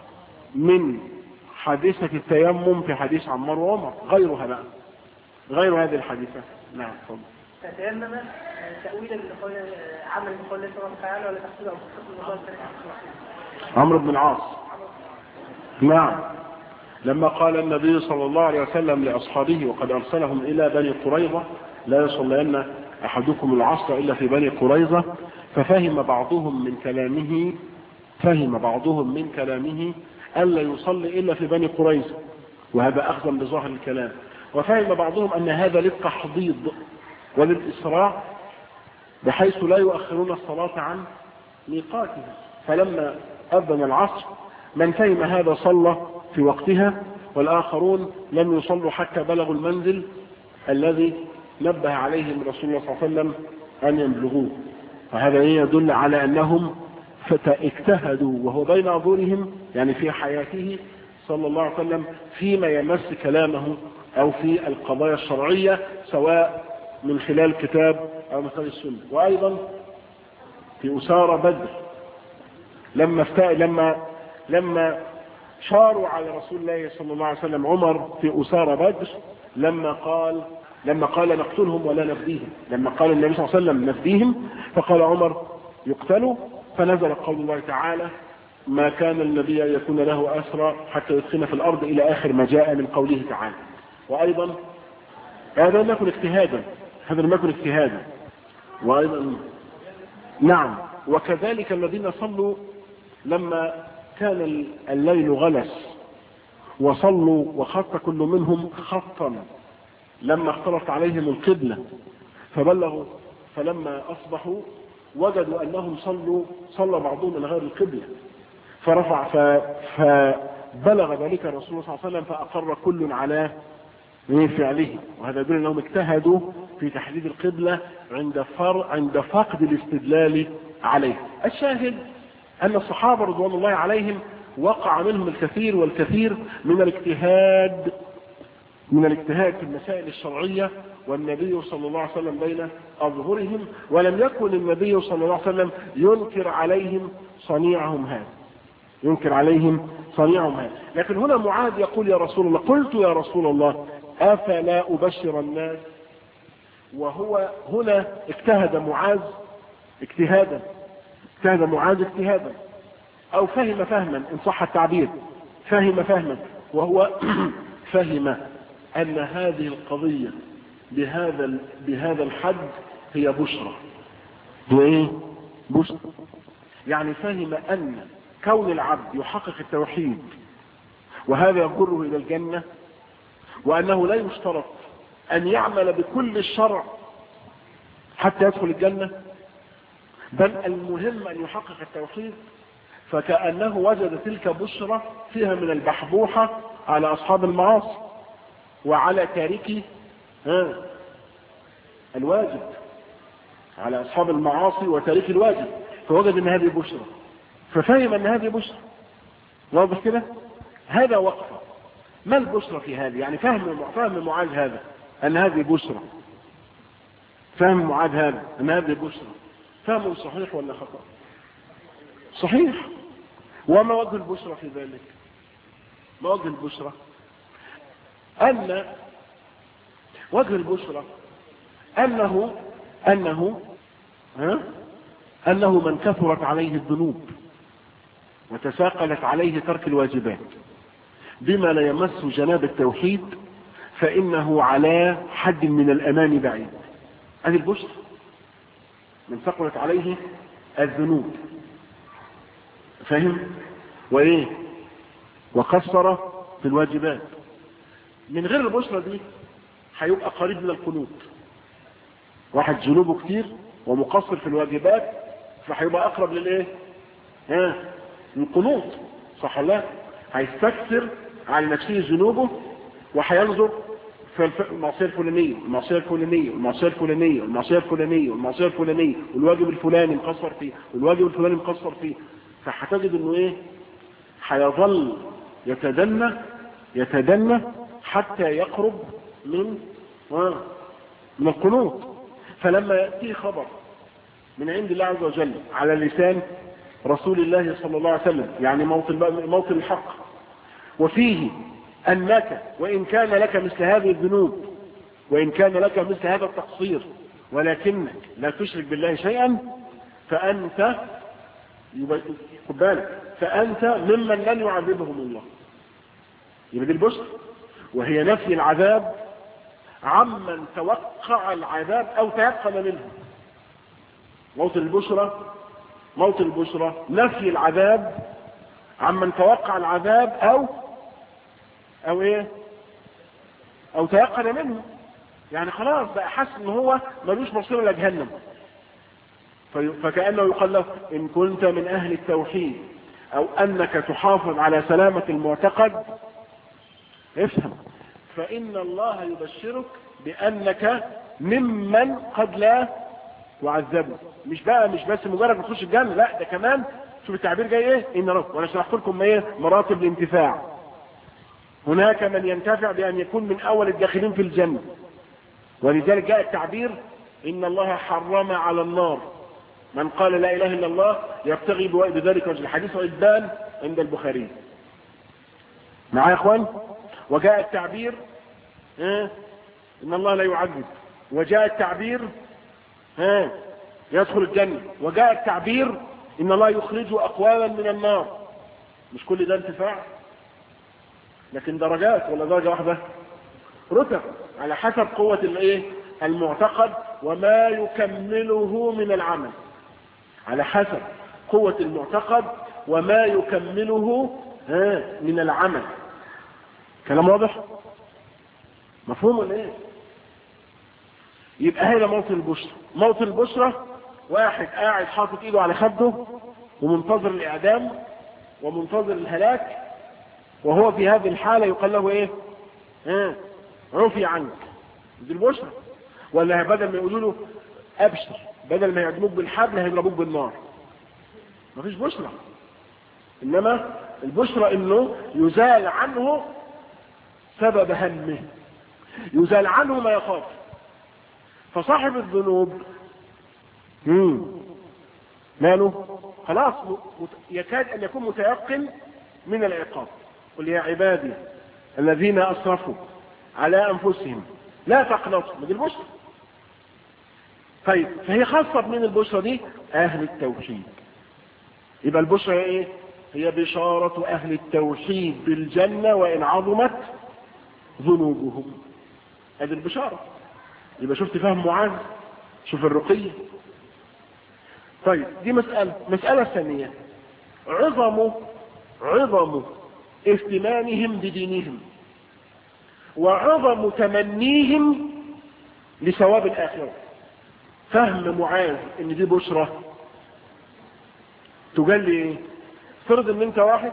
من حادثة التيمم في حديث عمار وعمر غيرها بقى غير هذه الحادثة نعم تفضل تتيمم تأويلا لقول عمل بقول الله سبحانه وتعالى ولا تحصيل أو تحصيل الله عمرو بن العاص نعم لما قال النبي صلى الله عليه وسلم لأصحابه وقد أرسلهم إلى بني قريظة لا يصلين أحدكم العصر إلا في بني قريظة ففهم بعضهم من كلامه فهم بعضهم من كلامه ألا يصلي إلا في بني قريظة وهذا أخذا بظاهر الكلام وفهم بعضهم أن هذا للتحضيض وللإسراع بحيث لا يؤخرون الصلاة عن ميقاتها فلما أذن العصر من فهم هذا صلى في وقتها والآخرون لم يصلوا حتى بلغوا المنزل الذي نبه عليهم رسول الله صلى الله عليه وسلم أن يبلغوه فهذا يدل على أنهم اجتهدوا وهو بين أظهرهم يعني في حياته صلى الله عليه وسلم فيما يمس كلامه أو في القضايا الشرعية سواء من خلال كتاب أو من خلال السنة وأيضا في أسارة بدر لما فتا... لما لما شاروا على رسول الله صلى الله عليه وسلم عمر في أسارة بدر لما قال لما قال نقتلهم ولا نفديهم لما قال النبي صلى الله عليه وسلم نفديهم فقال عمر يقتلوا فنزل قول الله تعالى ما كان النبي أن يكون له أسرى حتى يدخل في الأرض إلى آخر ما جاء من قوله تعالى وأيضا هذا لم يكن اجتهادا هذا لم يكن اجتهادا وأيضا نعم وكذلك الذين صلوا لما كان الليل غلس وصلوا وخط كل منهم خطا لما اختلط عليهم القبلة فبلغوا فلما أصبحوا وجدوا أنهم صلوا صلى بعضهم إلى غير القبلة فرفع ف... فبلغ ذلك الرسول صلى الله عليه وسلم فأقر كل على فعله وهذا يدل أنهم اجتهدوا في تحديد القبلة عند فر... عند فقد الاستدلال عليه الشاهد أن الصحابة رضوان الله عليهم وقع منهم الكثير والكثير من الاجتهاد من الاجتهاد في المسائل الشرعية والنبي صلى الله عليه وسلم بين أظهرهم ولم يكن النبي صلى الله عليه وسلم ينكر عليهم صنيعهم هذا ينكر عليهم صنيعهم هذا لكن هنا معاذ يقول يا رسول الله قلت يا رسول الله أفلا أبشر الناس وهو هنا اجتهد معاذ اجتهادا اجتهد معاذ اجتهادا أو فهم فهما إن صح التعبير فهم فهما وهو فهم أن هذه القضية بهذا بهذا الحد هي بشرى وايه بشرى يعني فهم أن كون العبد يحقق التوحيد وهذا يجره إلى الجنة وأنه لا يشترط أن يعمل بكل الشرع حتى يدخل الجنة بل المهم أن يحقق التوحيد فكأنه وجد تلك بشرة فيها من البحبوحة على أصحاب المعاصي وعلى تاركي الواجب على أصحاب المعاصي وتاريخ الواجب فوجد أن هذه بشرى ففهم أن هذه بشرى واضح كده هذا وقفة ما البشرى في هذه يعني فهم فهم معاذ هذا أن هذه بشرى فهم معاذ هذا أن هذه بشرى فهم صحيح ولا خطأ صحيح وما وجه البشرى في ذلك ما وجه البشرى أن وجه البشرى أنه أنه ها أنه من كثرت عليه الذنوب وتساقلت عليه ترك الواجبات بما لا يمس جناب التوحيد فإنه على حد من الأمان بعيد هذه البشرى من ثقلت عليه الذنوب فهم وإيه وقصر في الواجبات من غير البشرى دي هيبقى قريب من القنوط واحد ذنوبه كتير ومقصر في الواجبات فهيبقى اقرب للايه ها القنوط صح ولا هيستكثر على نفسه ذنوبه وهينظر في المعصيه الفلانيه المعصيه الفلانيه المعصيه الفلانيه المعصيه الفلانيه المعصيه الفلانيه والواجب الفلاني مقصر فيه والواجب الفلاني مقصر فيه فهتجد انه ايه هيظل يتدنى يتدنى حتى يقرب من من القنوط فلما يأتي خبر من عند الله عز وجل على لسان رسول الله صلى الله عليه وسلم يعني موطن, موطن الحق وفيه أنك وإن كان لك مثل هذه الذنوب وإن كان لك مثل هذا التقصير ولكنك لا تشرك بالله شيئا فأنت خد بالك فأنت ممن لن يعذبهم الله يبقى دي البشر وهي نفي العذاب عمن توقع العذاب او تيقن منه موطن البشرى موطن البشرى نفي العذاب عمن توقع العذاب او او ايه او تيقن منه يعني خلاص بقى حس ان هو ملوش مصير الى جهنم فكانه يقال له ان كنت من اهل التوحيد او انك تحافظ على سلامه المعتقد افهم فإن الله يبشرك بأنك ممن قد لا يعذبه مش بقى مش بس مجرد ما تخش الجنة لا ده كمان شوف التعبير جاي ايه ان رب وانا شرحت لكم ما ايه مراتب الانتفاع هناك من ينتفع بان يكون من اول الداخلين في الجنة ولذلك جاء التعبير ان الله حرم على النار من قال لا اله الا الله يبتغي بذلك وجه الحديث عدان عند البخاري معايا يا اخوان وجاء التعبير ها ان الله لا يعذب وجاء التعبير ها يدخل الجنة وجاء التعبير ان الله يخرج اقواما من النار مش كل ده انتفاع لكن درجات ولا درجة واحدة رتب على حسب قوة الايه المعتقد وما يكمله من العمل على حسب قوة المعتقد وما يكمله ها من العمل كلام واضح مفهوم ولا ايه يبقى هذا موطن البشرى موطن البشرى واحد قاعد حاطط ايده على خده ومنتظر الاعدام ومنتظر الهلاك وهو في هذه الحالة يقال له ايه اه عفي عنك دي البشرى ولا بدل ما يقولوا له ابشر بدل ما يعدموك بالحبل هيضربوك بالنار مفيش بشرى انما البشرى انه يزال عنه سبب همه يزال عنه ما يخاف فصاحب الذنوب مم. ماله خلاص يكاد ان يكون متيقن من العقاب قل يا عبادي الذين اسرفوا على انفسهم لا تقنطوا من البشرى طيب فهي خاصة من البشرى دي اهل التوحيد يبقى البشرى ايه هي بشارة اهل التوحيد بالجنة وان عظمت ذنوبهم هذه البشارة يبقى شفت فهم معاذ شوف الرقية طيب دي مسألة مسألة ثانية عظم عظم اهتمامهم بدينهم وعظم تمنيهم لثواب الآخرة فهم معاذ ان دي بشرة تقال لي ايه فرض ان انت واحد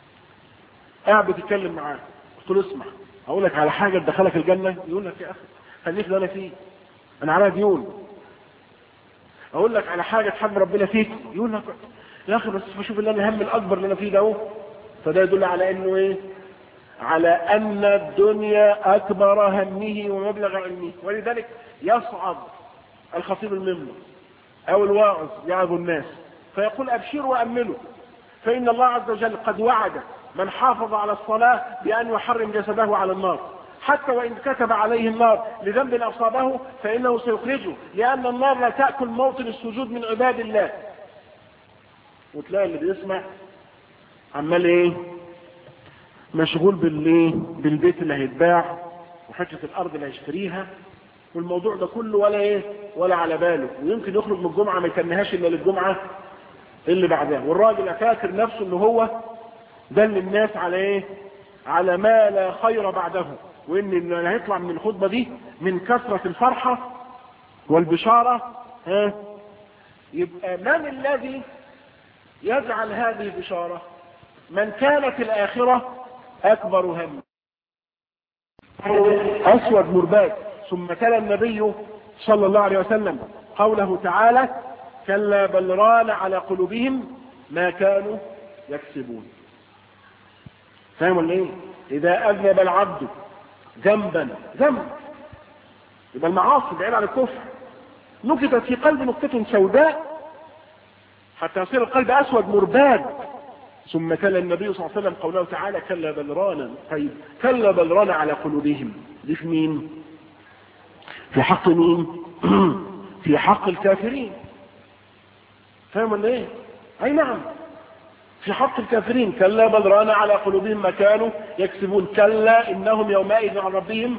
قاعد بتتكلم معاه قلت له اسمع اقول لك على حاجة تدخلك الجنة يقول لك يا اخي خليك اللي انا فيه انا على ديون اقول لك على حاجه تحب ربنا فيك يقول لك يا اخي بس بشوف اللي انا الهم الاكبر اللي انا فيه ده اهو فده يدل على انه ايه على ان الدنيا اكبر همه ومبلغ علمه ولذلك يصعد الخطيب المنبر او الواعظ يعظ الناس فيقول ابشروا واملوا فان الله عز وجل قد وعد من حافظ على الصلاه بان يحرم جسده على النار حتى وان كتب عليه النار لذنب اصابه فانه سيخرجه لان النار لا تاكل موطن السجود من عباد الله وتلاقي اللي بيسمع عمال ايه مشغول بالايه بالبيت اللي هيتباع وحته الارض اللي هيشتريها والموضوع ده كله ولا ايه ولا على باله ويمكن يخرج من الجمعه ما يتنهاش الا للجمعه اللي بعدها والراجل فاكر نفسه ان هو دل الناس على ايه على ما لا خير بعده وان اللي هيطلع من الخطبه دي من كثره الفرحه والبشاره ها يبقى من الذي يجعل هذه البشاره من كانت الاخره اكبر هم اسود مرباد ثم تلا النبي صلى الله عليه وسلم قوله تعالى كلا بل ران على قلوبهم ما كانوا يكسبون فاهم ولا ايه اذا اذنب العبد ذنبا ذنب يبقى المعاصي بعيد عن الكفر نكتت في قلب نقطة سوداء حتى يصير القلب اسود مرباد ثم تلا النبي صلى الله عليه وسلم قوله تعالى كلا بل رانا طيب كلا بل ران على قلوبهم دي في مين في حق مين في حق الكافرين فاهم ولا ايه اي نعم في حق الكافرين كلا بل ران على قلوبهم ما كانوا يكسبون كلا انهم يومئذ عن ربهم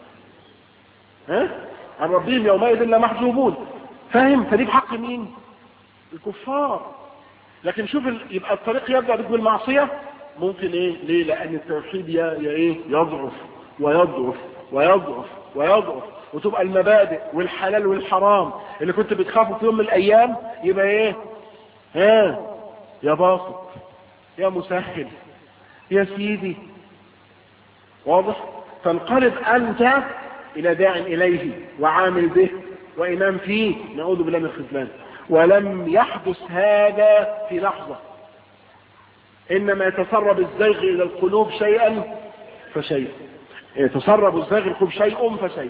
ها عن ربهم يومئذ لمحجوبون فاهم فدي بحق مين الكفار لكن شوف ال... يبقى الطريق يبدا بالمعصيه ممكن ايه ليه لان التوحيد يا يا ايه يضعف ويضعف ويضعف ويضعف وتبقى المبادئ والحلال والحرام اللي كنت بتخافه في يوم من الايام يبقى ايه ها يا باسط يا مسهل يا سيدي واضح تنقلب انت الى داع اليه وعامل به وامام فيه نعوذ بالله من الخذلان ولم يحدث هذا في لحظة انما يتسرب الزيغ الى القلوب شيئا فشيئا يتسرب الزيغ الى القلوب شيء فشيء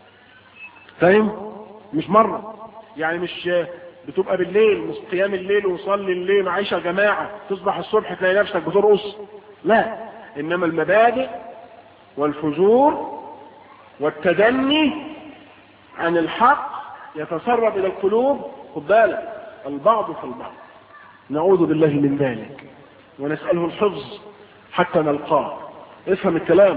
فاهم مش مرة يعني مش بتبقى بالليل مش قيام الليل وصلي الليل معيشة جماعة تصبح الصبح تلاقي نفسك بترقص لا انما المبادئ والفجور والتدني عن الحق يتسرب الى القلوب خد بالك البعض في البعض نعوذ بالله من ذلك ونسأله الحفظ حتى نلقاه افهم الكلام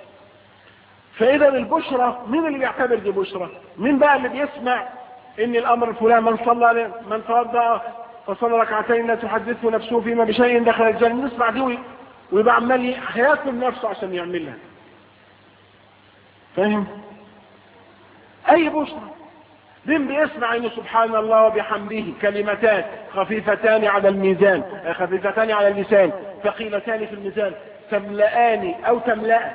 فاذا البشرى مين اللي بيعتبر دي بشرى مين بقى اللي بيسمع ان الامر الفلاني من صلى من توضا فصلى ركعتين لا تحدثه نفسه فيما بشيء دخل الجنه نسمع دي ويبقى عمال هياكل نفسه عشان يعملها فاهم اي بشرى مين بيسمع ان سبحان الله وبحمده كلمتان خفيفتان على الميزان خفيفتان على اللسان ثقيلتان في الميزان تملأان او تملأ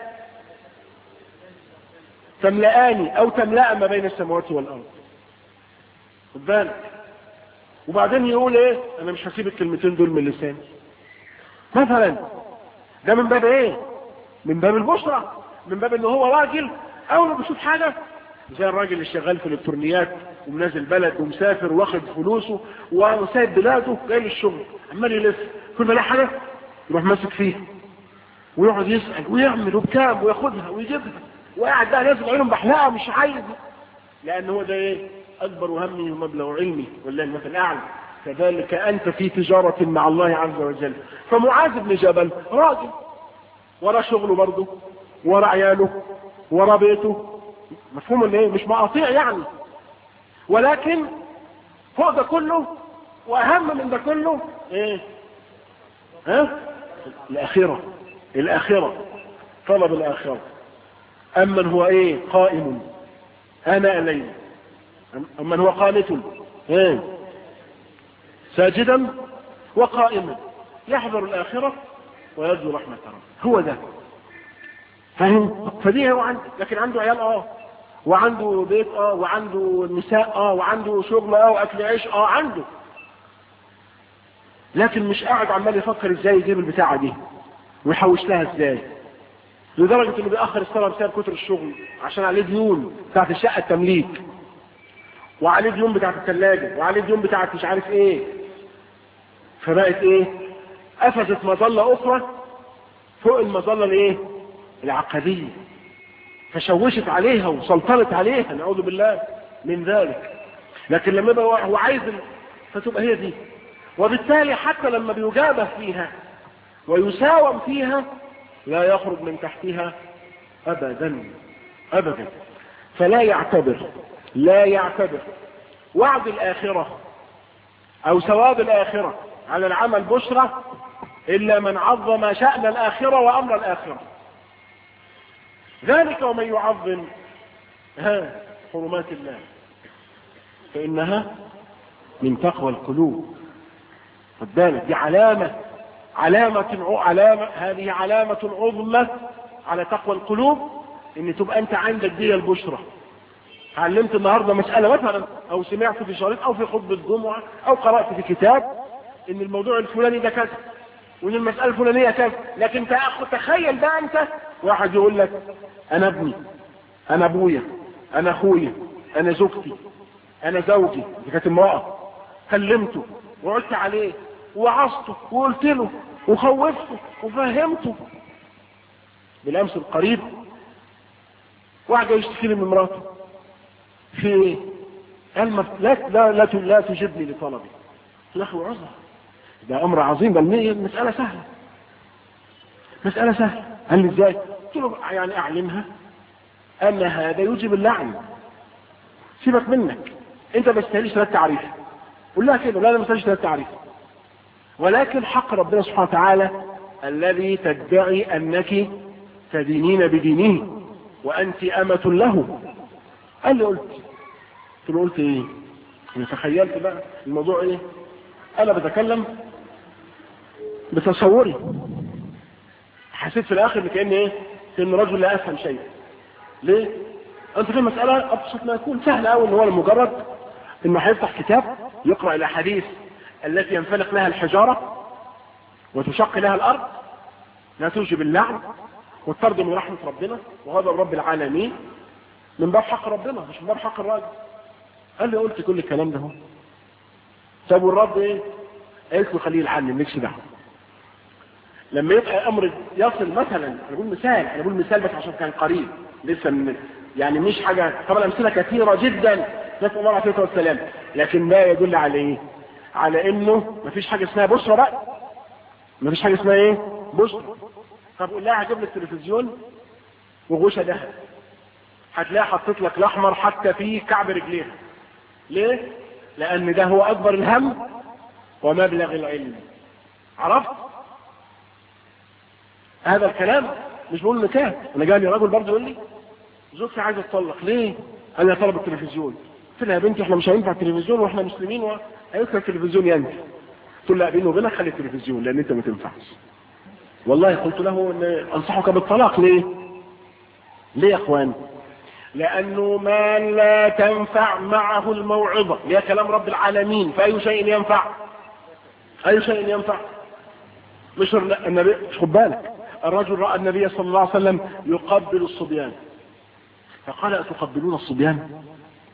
تملأان او تملأ ما بين السماوات والارض خد بالك وبعدين يقول ايه انا مش هسيب الكلمتين دول من لساني مثلا ده من باب ايه من باب البشرى من باب ان هو راجل اول ما بيشوف حاجه زي الراجل اللي شغال في الالكترونيات ومنازل بلد ومسافر واخد فلوسه وسايب بلاده جاي للشغل عمال يلف كل ما يلاقي حاجه يروح ماسك فيها ويقعد يسال ويعمل وبكام وياخدها ويجيبها وقاعد بقى نازل عينهم بحلقه مش عايز لان هو ده ايه اكبر همه ومبلغ علمي والله المثل الاعلى كذلك انت في تجاره مع الله عز وجل فمعاذ بن جبل راجل ورا شغله برضه ورا عياله ورا بيته مفهوم ان ايه مش مقاطيع يعني ولكن فوق ده كله واهم من ده كله ايه ها الاخره الاخره طلب الاخره اما هو ايه قائم انا الليل اما هو قانت ايه ساجدا وقائما يحذر الاخره ويرجو رحمه ربه هو ده فاهم فدي هو عنده لكن عنده عيال اه وعنده بيت اه وعنده نساء اه وعنده شغل اه واكل عيش اه عنده لكن مش قاعد عمال يفكر ازاي يجيب البتاعه دي ويحوش لها ازاي لدرجه انه بيأخر الصلاه بسبب كتر الشغل عشان عليه ديون بتاعت الشقه التمليك وعليه ديون بتاعت الثلاجه وعليه ديون بتاعت مش عارف ايه فبقت ايه قفزت مظله اخرى فوق المظله الايه العقديه فشوشت عليها وسلطنت عليها نعوذ بالله من ذلك لكن لما يبقى هو عايز فتبقى هي دي وبالتالي حتى لما بيجابه فيها ويساوم فيها لا يخرج من تحتها ابدا ابدا فلا يعتبر لا يعتبر وعد الاخره او ثواب الاخره على العمل بشرى الا من عظم شان الاخره وامر الاخره ذلك ومن يعظم ها حرمات الله فإنها من تقوى القلوب خد بالك دي علامة علامة علامة هذه علامة عظمى على تقوى القلوب ان تبقى انت عندك دي البشرى علمت النهاردة مسألة مثلا او سمعت في شريط او في خطبة جمعة او قرأت في كتاب ان الموضوع الفلاني ده كذا وان المسألة الفلانية كذا لكن تخيل بقى انت واحد يقول لك انا ابني انا ابويا انا اخويا انا زوجتي انا زوجي دي كانت امراه كلمته وقلت عليه ووعظته وقلت له وخوفته وفهمته بالامس القريب واحد يشتكي لي من مراته في ايه؟ قال ما لا لا لا, لا تجبني لطلبي قلت له اخي وعظها ده امر عظيم بل مساله سهله مساله سهله قال لي ازاي؟ قلت له يعني اعلمها ان هذا يوجب اللعن سيبك منك انت ما تستاهلش ثلاث تعريف قول لها كده لا لا ما تستاهلش ثلاث تعريف ولكن حق ربنا سبحانه وتعالى الذي تدعي انك تدينين بدينه وانت امة له قال لي قلت قلت له قلت ايه انا تخيلت بقى الموضوع ايه انا بتكلم بتصوري حسيت في الاخر كان ايه كان رجل لا افهم شيء ليه انت في مسألة ابسط ما يكون سهل قوي ان هو لمجرد انه هيفتح كتاب يقرأ الاحاديث التي ينفلق لها الحجارة وتشق لها الارض لا توجب اللعن والطرد من رحمة ربنا وغضب رب العالمين من باب حق ربنا مش من باب حق الراجل قال لي قلت كل الكلام ده هو طب والرد ايه قلت له خليه يلعن مالكش دعوه لما يبقى امر يصل مثلا انا بقول مثال انا بقول مثال بس عشان كان قريب لسه من يعني مش حاجه طبعا امثله كثيره جدا نسال الله العافيه والسلام لكن ما يدل على ايه؟ على انه مفيش حاجه اسمها بشرى بقى مفيش حاجه اسمها ايه؟ بشرى طب قول لها هجيب لك تلفزيون وغوشه ذهب هتلاقيها حطيت لك الاحمر حتى في كعب رجليها ليه؟ لان ده هو اكبر الهم ومبلغ العلم عرفت؟ هذا الكلام مش بقول نكاه انا جاني راجل برضه يقول لي زوجتي عايزه تطلق ليه؟ قال لي طلب التلفزيون قلت لها يا بنتي احنا مش هينفع التلفزيون واحنا مسلمين وقالت لي التلفزيون ينفع قلت لها بيني وبينك خلي التلفزيون لان انت ما تنفعش والله قلت له ان انصحك بالطلاق ليه؟ ليه يا اخوان؟ لانه ما لا تنفع معه الموعظه اللي هي كلام رب العالمين فاي شيء ينفع؟ اي شيء ينفع؟ مش النبي خد بالك الرجل راى النبي صلى الله عليه وسلم يقبل الصبيان فقال أتقبلون الصبيان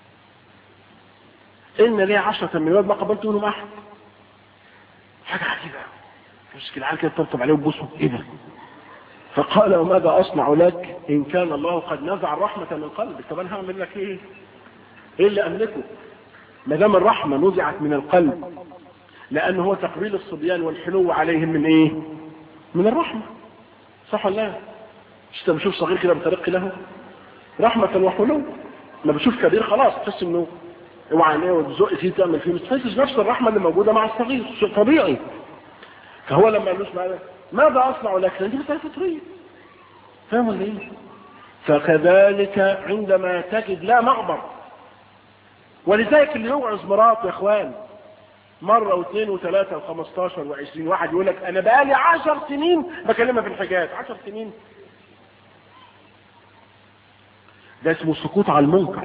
إن لي عشرة من الولد ما قبلت منهم أحد حاجة عجيبة مش العيال كده ترتب عليه وبوسه إيه ده فقال وماذا أصنع لك إن كان الله قد نزع الرحمة من قلبك طب أنا هعمل لك إيه إيه اللي أملكه ما دام الرحمة نزعت من القلب لأنه هو تقبيل الصبيان والحنو عليهم من إيه من الرحمة صح ولا لا مش انت بشوف صغير كده بترقي له رحمة وحنو ما بشوف كبير خلاص تحس انه اوعى عينيه وتزق فيه تعمل فيه ما تحسش نفس الرحمة اللي موجودة مع الصغير شيء طبيعي فهو لما قالوش معنا ماذا اصنع لك دي مسألة فطرية فاهم ولا ايه فكذلك عندما تجد لا معبر ولذلك اللي يوعظ مراته يا اخوان مرة واثنين وثلاثة وخمستاشر وعشرين واحد يقول لك انا بقالي عشر سنين بكلمها في الحجاب عشر سنين ده اسمه سكوت على المنكر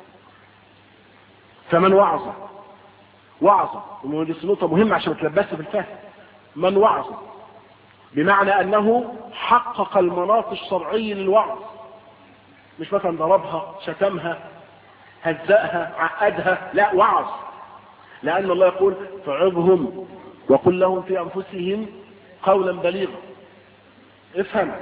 فمن وعظ وعظ ودي نقطة مهمة عشان تلبس في الفهم من وعظ بمعنى انه حقق المناط الشرعي للوعظ مش مثلا ضربها شتمها هزأها عقدها لا وعظ لأن الله يقول فعظهم وقل لهم في أنفسهم قولا بليغا افهم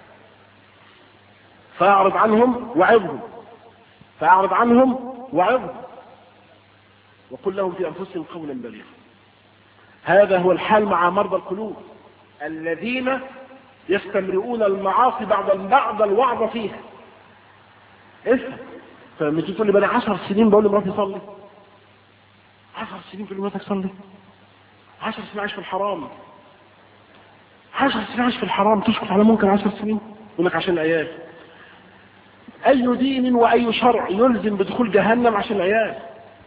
فأعرض عنهم وعظهم فأعرض عنهم وعظهم وقل لهم في أنفسهم قولا بليغا هذا هو الحال مع مرضى القلوب الذين يستمرؤون المعاصي بعد بعد الوعظ فيها افهم فلما تيجي تقول لي بقى 10 سنين بقول لمراتي صلي 10 سنين تقول لمراتك صلي 10 سنين عايش في الحرام 10 سنين عايش في الحرام تسكت على ممكن 10 سنين يقول لك عشان العيال اي دين واي شرع يلزم بدخول جهنم عشان العيال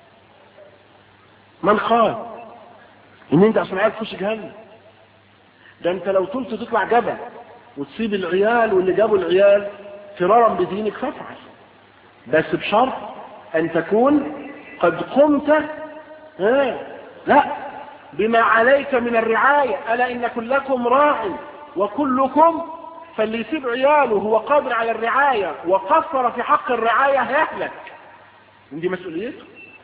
من قال ان انت عشان العيال تخش جهنم ده انت لو طلت تطلع جبل وتسيب العيال واللي جابوا العيال فرارا بدينك فافعل بس بشرط ان تكون قد قمت ها لا بما عليك من الرعاية ألا إن كلكم راع وكلكم فاللي يسيب عياله هو قادر على الرعاية وقصر في حق الرعاية هيهلك دي مسؤوليته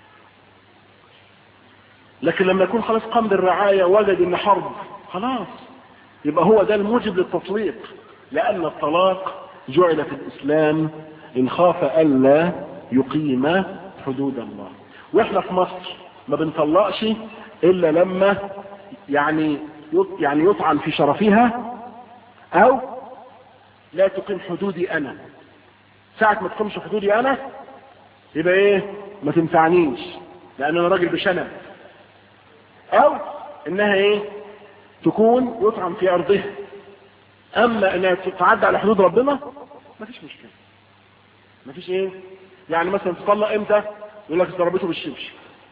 لكن لما يكون خلاص قام بالرعاية وجد ان حرب خلاص يبقى هو ده الموجب للتطليق لأن الطلاق جعل في الإسلام إن خاف ألا يقيم حدود الله وإحنا في مصر ما بنطلقش إلا لما يعني يعني يطعن في شرفها أو لا تقيم حدودي أنا ساعة ما تقيمش حدودي أنا يبقى إيه ما تنفعنيش لأن أنا راجل بشنب أو إنها إيه تكون يطعن في أرضها أما إنها تتعدى على حدود ربنا مفيش مشكلة مفيش إيه يعني مثلا تطلق إمتى يقول لك ضربته بالشبش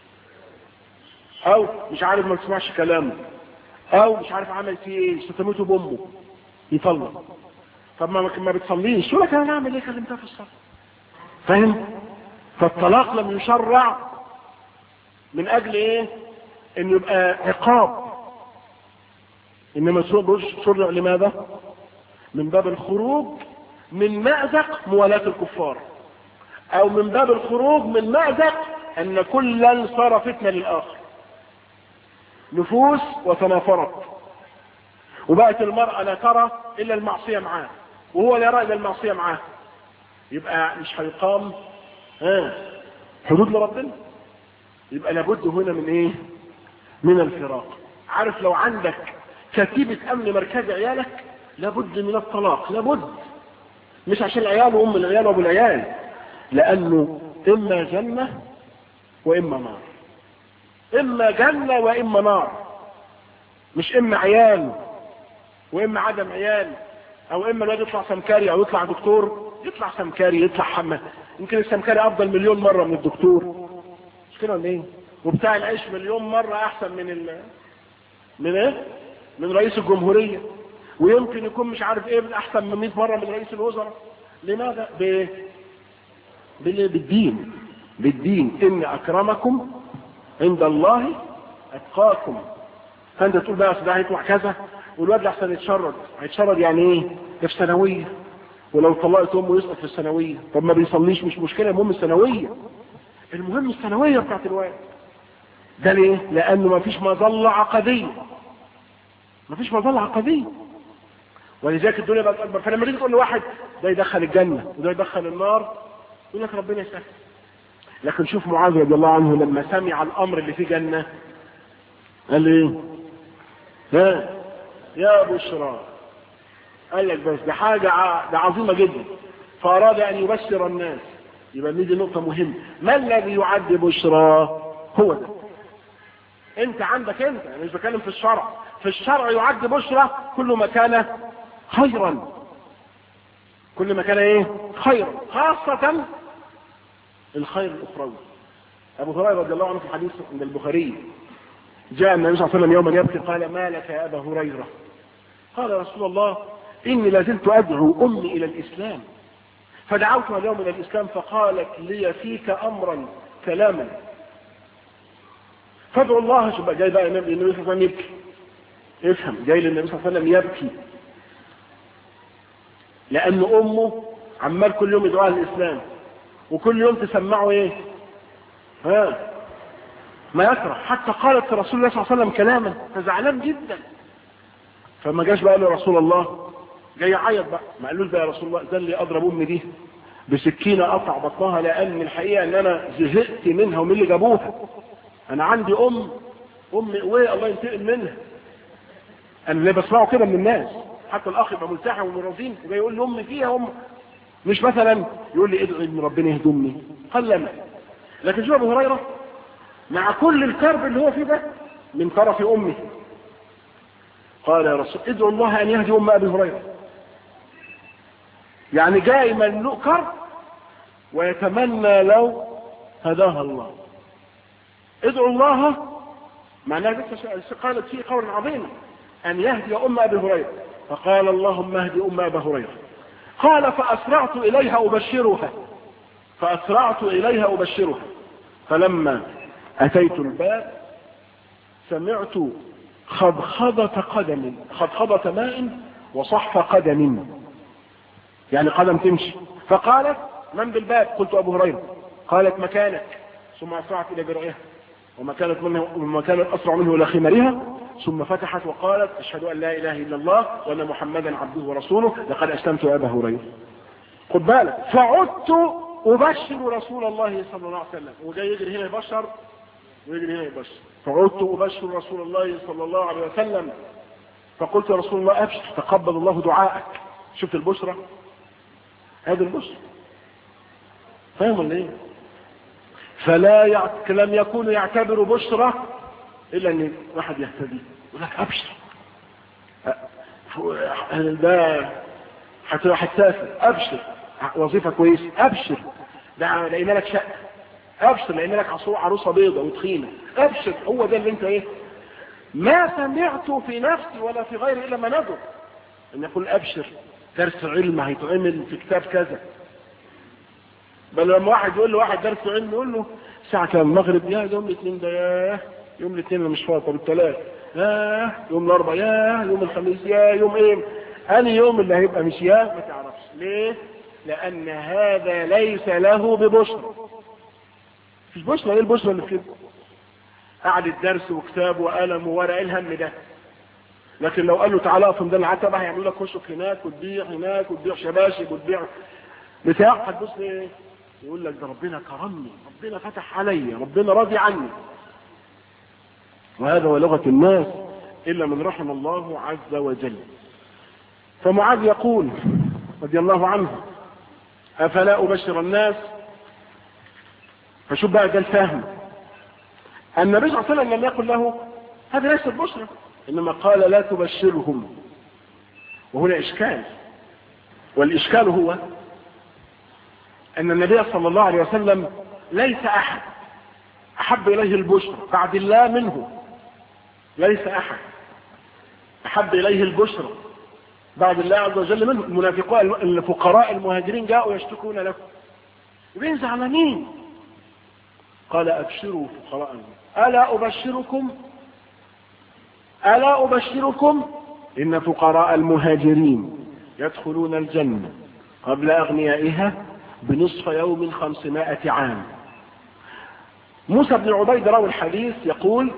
أو مش عارف ما تسمعش كلامه أو مش عارف عمل فيه إيه شتمته بأمه يطلق طب ما ما بتصليش يقول لك أنا أعمل إيه كلمتها في الصلاة فاهم فالطلاق لم يشرع من أجل إيه إنه يبقى عقاب إنما شرع لماذا من باب الخروج من مأزق موالاة الكفار أو من باب الخروج من مأزق أن كلا صار فتنة للآخر نفوس وتنافرت وبقت المرأة لا ترى إلا المعصية معاه وهو لا يرى إلا المعصية معاه يبقى مش هيقام ها حدود لربنا يبقى لابد هنا من ايه من الفراق عارف لو عندك كتيبة امن مركز عيالك لابد من الطلاق لابد مش عشان العيال وام العيال وابو العيال لانه اما جنة واما نار اما جنة واما نار مش اما عيال واما عدم عيال او اما الواد يطلع سمكاري او يطلع دكتور يطلع سمكاري يطلع حمى يمكن السمكاري افضل مليون مرة من الدكتور مش كده ولا ايه وبتاع العيش مليون مرة احسن من ال من ايه من رئيس الجمهورية ويمكن يكون مش عارف ايه احسن من 100 مرة من رئيس الوزراء لماذا ب... بال... بالدين بالدين ان اكرمكم عند الله اتقاكم فانت تقول بقى ده هيطلع كذا والواد احسن يتشرد هيتشرد يعني ايه ده في ثانويه ولو طلقت امه يسقط في الثانويه طب ما بيصليش مش مشكله المهم الثانويه المهم الثانويه بتاعت الواد ده ليه لانه ما فيش مظله عقديه ما فيش مظله عقديه ولذلك الدنيا بقت اكبر فلما تيجي تقول لواحد ده يدخل الجنه وده يدخل النار يقول لك ربنا يسهل لكن شوف معاذ رضي الله عنه لما سمع الامر اللي فيه جنه قال ايه ها يا بشرى قال لك بس ده حاجة ده عظيمة جدا فأراد أن يبشر الناس يبقى دي نقطة مهمة ما الذي يعد بشرى هو ده انت عندك انت انا مش بتكلم في الشرع في الشرع يعد بشرى كل ما كان خيرا كل ما كان ايه خيرا خاصة الخير الاخروي ابو هريرة رضي الله عنه في حديث عند البخاري جاء النبي صلى الله عليه وسلم يوما يبكي قال ما لك يا ابا هريرة قال رسول الله إني لازلت أدعو أمي إلى الإسلام فدعوتها اليوم الى الاسلام فقالت لي فيك امرا كلاما فادعوا الله شوف بقى جاي بقى النبي النبي صلى الله عليه وسلم يبكي افهم جاي للنبي صلى الله عليه وسلم يبكي لان امه عمال كل يوم يدعوها للاسلام وكل يوم تسمعه ايه ها ما يكره حتى قالت رسول الله صلى الله عليه وسلم كلاما فزعلان جدا فما جاش بقى له رسول الله جاي يعيط بقى ما قالوش بقى يا رسول الله ده اللي اضرب امي دي بسكينه قطع بطنها لان الحقيقه ان انا زهقت منها ومن اللي جابوها انا عندي ام ام قويه الله ينتقم منها انا اللي بسمعه كده من الناس حتى الاخ يبقى ملتحم ومرضين وجاي يقول لي امي فيها ام مش مثلا يقول لي ادعي ان ربنا يهدي امي قلما لكن شوف ابو هريره مع كل الكرب اللي هو فيه ده من طرف امه قال يا رسول ادعو الله ان يهدي ام ابي هريره يعني جاي مملوء كرب ويتمنى لو هداها الله ادعو الله معناها لسه قالت فيه قول عظيم ان يهدي ام ابي هريره فقال اللهم اهدي ام ابي هريره قال فاسرعت اليها ابشرها فاسرعت اليها ابشرها فلما اتيت الباب سمعت خضخضة قدم خضخضة ماء وصحف قدم يعني قدم تمشي فقالت من بالباب قلت ابو هريره قالت مكانك ثم اسرعت الى جرعها وما كانت منه وما كانت اسرع منه الى خمرها ثم فتحت وقالت اشهد ان لا اله الا الله وان محمدا عبده ورسوله لقد اسلمت يا ابا هريره خد بالك فعدت ابشر رسول الله صلى الله عليه وسلم وجاي يجري هنا يبشر ويجري هنا يبشر فعدت ابشر رسول الله صلى الله عليه وسلم فقلت يا رسول الله ابشر تقبل الله دعاءك شفت البشرى هذه البشرى فاهم ولا ايه فلا يعت... لم يكون يعتبر بشرى الا ان واحد يهتدي يقول لك ابشر ده هتروح تسافر ابشر وظيفه كويسه ابشر ده لقينا لك شقه ابشر لقينا لك عروسه بيضه وتخينه ابشر هو ده اللي انت ايه ما سمعت في نفسي ولا في غيري الا ما ندر ان يقول ابشر درس علم هيتعمل في كتاب كذا بل لما واحد يقول له واحد درس علم يقول له الساعة كام المغرب يا يوم الاثنين ده ياه يوم الاثنين انا مش فاضي طب الثلاث ياه يوم الاربعاء ياه يوم الخميس يا يوم ايه اني يوم اللي هيبقى مش ياه ما تعرفش ليه لان هذا ليس له ببشرى مش بشرى ايه البشرى اللي في كده قعد الدرس وكتاب وقلم وورق ايه الهم ده لكن لو قال له تعالى اقف ده العتبه هيعملوا لك خشك هناك وتبيع هناك وتبيع شباشب وتبيع بتاع هتبص ايه يقول لك ده ربنا كرمني ربنا فتح عليا ربنا راضي عني وهذا هو لغه الناس الا من رحم الله عز وجل فمعاذ يقول رضي الله عنه افلا ابشر الناس فشوف بقى ده الفهم النبي صلى الله عليه وسلم لم يقل له هذا ليس البشرى انما قال لا تبشرهم وهنا اشكال والاشكال هو ان النبي صلى الله عليه وسلم ليس احد احب اليه البشرى بعد الله منه ليس احد احب اليه البشرى بعد الله عز وجل منه المنافقون الفقراء المهاجرين جاءوا يشتكون له يبين زعلانين قال ابشروا فقراء الا ابشركم الا ابشركم ان فقراء المهاجرين يدخلون الجنه قبل اغنيائها بنصف يوم خمسمائة عام موسى بن عبيد راوي الحديث يقول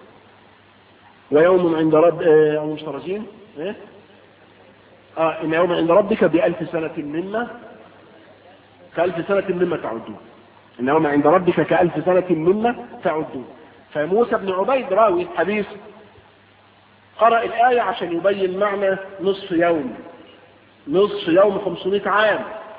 ويوم عند رب آه مش راجين ايه اه ان يوم عند ربك بألف سنة مما كألف سنة مما تعدون ان يوم عند ربك كألف سنة مما تعدون فموسى بن عبيد راوي الحديث قرأ الآية عشان يبين معنى نصف يوم نصف يوم 500 عام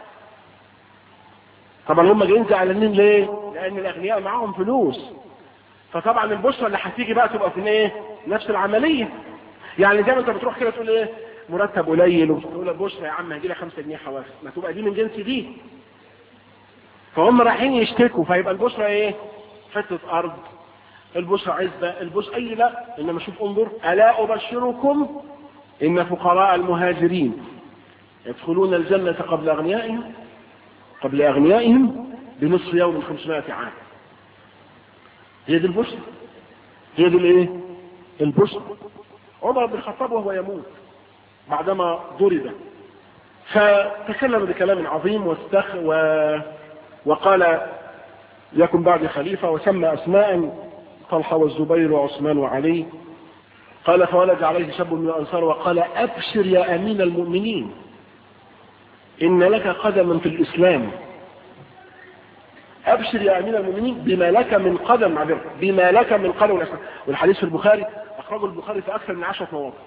طبعا هم جايين زعلانين ليه؟ لأن الأغنياء معاهم فلوس فطبعا البشرى اللي هتيجي بقى تبقى في ايه؟ نفس العملية يعني زي ما انت بتروح كده تقول ايه؟ مرتب قليل وتقول البشرى يا عم هيجي لي 5 جنيه حوافز ما تبقى دي من جنس دي فهم رايحين يشتكوا فيبقى البشرى ايه؟ حتة أرض البشرى عزبة البشرى أي لا إنما شوف انظر ألا أبشركم إن فقراء المهاجرين يدخلون الجنة قبل أغنيائهم قبل أغنيائهم بنصف يوم 500 عام هي دي البشرى هي دي الايه البشرى عمر بن الخطاب وهو يموت بعدما ضرب فتكلم بكلام عظيم واستخ و... وقال يكن بعد خليفة وسمى أسماء طلحة والزبير وعثمان وعلي قال فولد عليه شاب من الأنصار وقال أبشر يا أمين المؤمنين إن لك قدما في الإسلام أبشر يا أمين المؤمنين بما لك من قدم معذرة بما لك من قدم الإسلام والحديث في البخاري أخرجه البخاري في أكثر من عشرة مواقع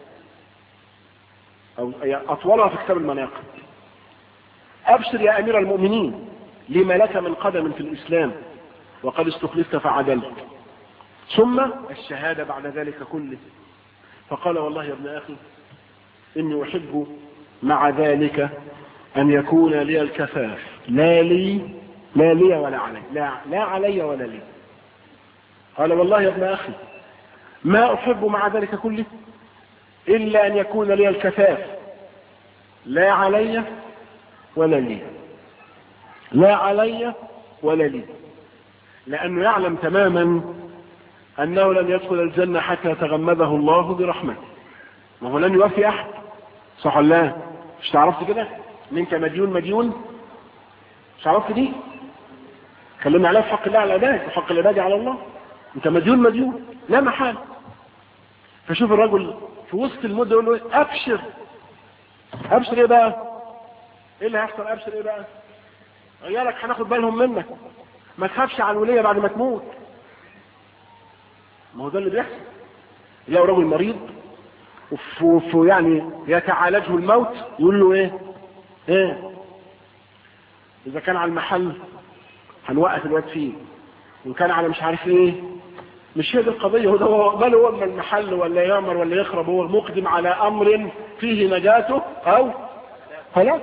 أو أطولها في كتاب المناقب أبشر يا أمير المؤمنين لما لك من قدم في الإسلام وقد استخلفت فعدلت ثم الشهادة بعد ذلك كله فقال والله يا ابن أخي إني أحب مع ذلك أن يكون لي الكفاف لا لي لا لي ولا علي لا, لا علي ولا لي قال والله يا ابن أخي ما أحب مع ذلك كله إلا أن يكون لي الكفاف لا علي ولا لي لا علي ولا لي لأنه يعلم تماما أنه لن يدخل الجنة حتى يتغمده الله برحمته وهو لن يوفي أحد صح ولا لا مش تعرفت كده ان انت مديون مديون مش عرفت دي كلمنا عليها في حق الله على العباد وحق العباد على الله انت مديون مديون لا محال فشوف الرجل في وسط المدة يقول له ابشر ابشر ايه بقى ايه اللي هيحصل ابشر ايه بقى عيالك هناخد بالهم منك ما تخافش على الولية بعد ما تموت ما هو ده اللي بيحصل يلاقوا راجل مريض وفي يعني يتعالجه الموت يقول له ايه ايه اذا كان على المحل هنوقف الواد فيه وان كان على مش عارف ايه مش هي دي القضية هو ده هو بل هو من المحل ولا يعمر ولا يخرب هو مقدم على امر فيه نجاته او خلاص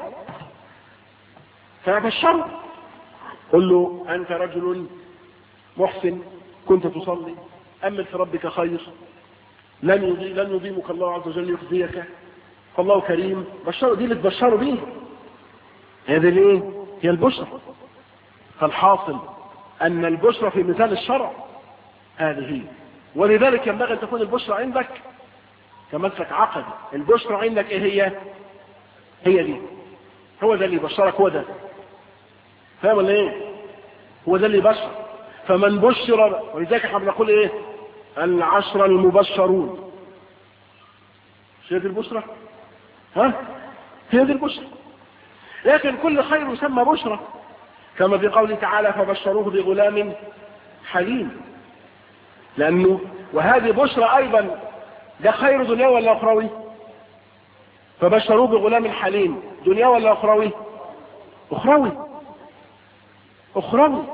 فبشره قل له انت رجل محسن كنت تصلي امل في ربك خير لن يضي لن يضيمك الله عز وجل يخزيك فالله كريم بشره دي اللي تبشره بيه هذه الايه هي البشرى فالحاصل ان البشرى في ميزان الشرع هذه هي ولذلك ينبغي ان تكون البشرى عندك كمسلك عقدي البشرى عندك ايه هي هي دي هو ده اللي يبشرك هو ده فاهم ولا ايه هو ده اللي يبشر فمن بشر ولذلك احنا بنقول ايه العشر المبشرون مش هي دي البشرى ها هي دي البشرى لكن كل خير يسمى بشرى كما في قوله تعالى فبشروه بغلام حليم لانه وهذه بشرى ايضا ده خير دنيا ولا اخروي فبشروه بغلام حليم دنيا ولا اخروي اخروي اخروي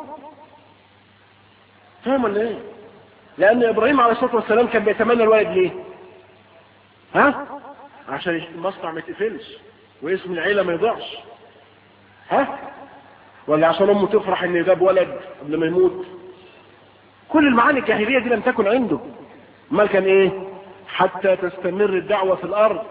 فاهم ولا ايه لان ابراهيم عليه الصلاه والسلام كان بيتمنى الولد ليه ها عشان المصنع ما يتقفلش واسم العيله ما يضيعش ها ولا عشان امه تفرح ان جاب ولد قبل ما يموت كل المعاني الجاهليه دي لم تكن عنده امال كان ايه حتى تستمر الدعوه في الارض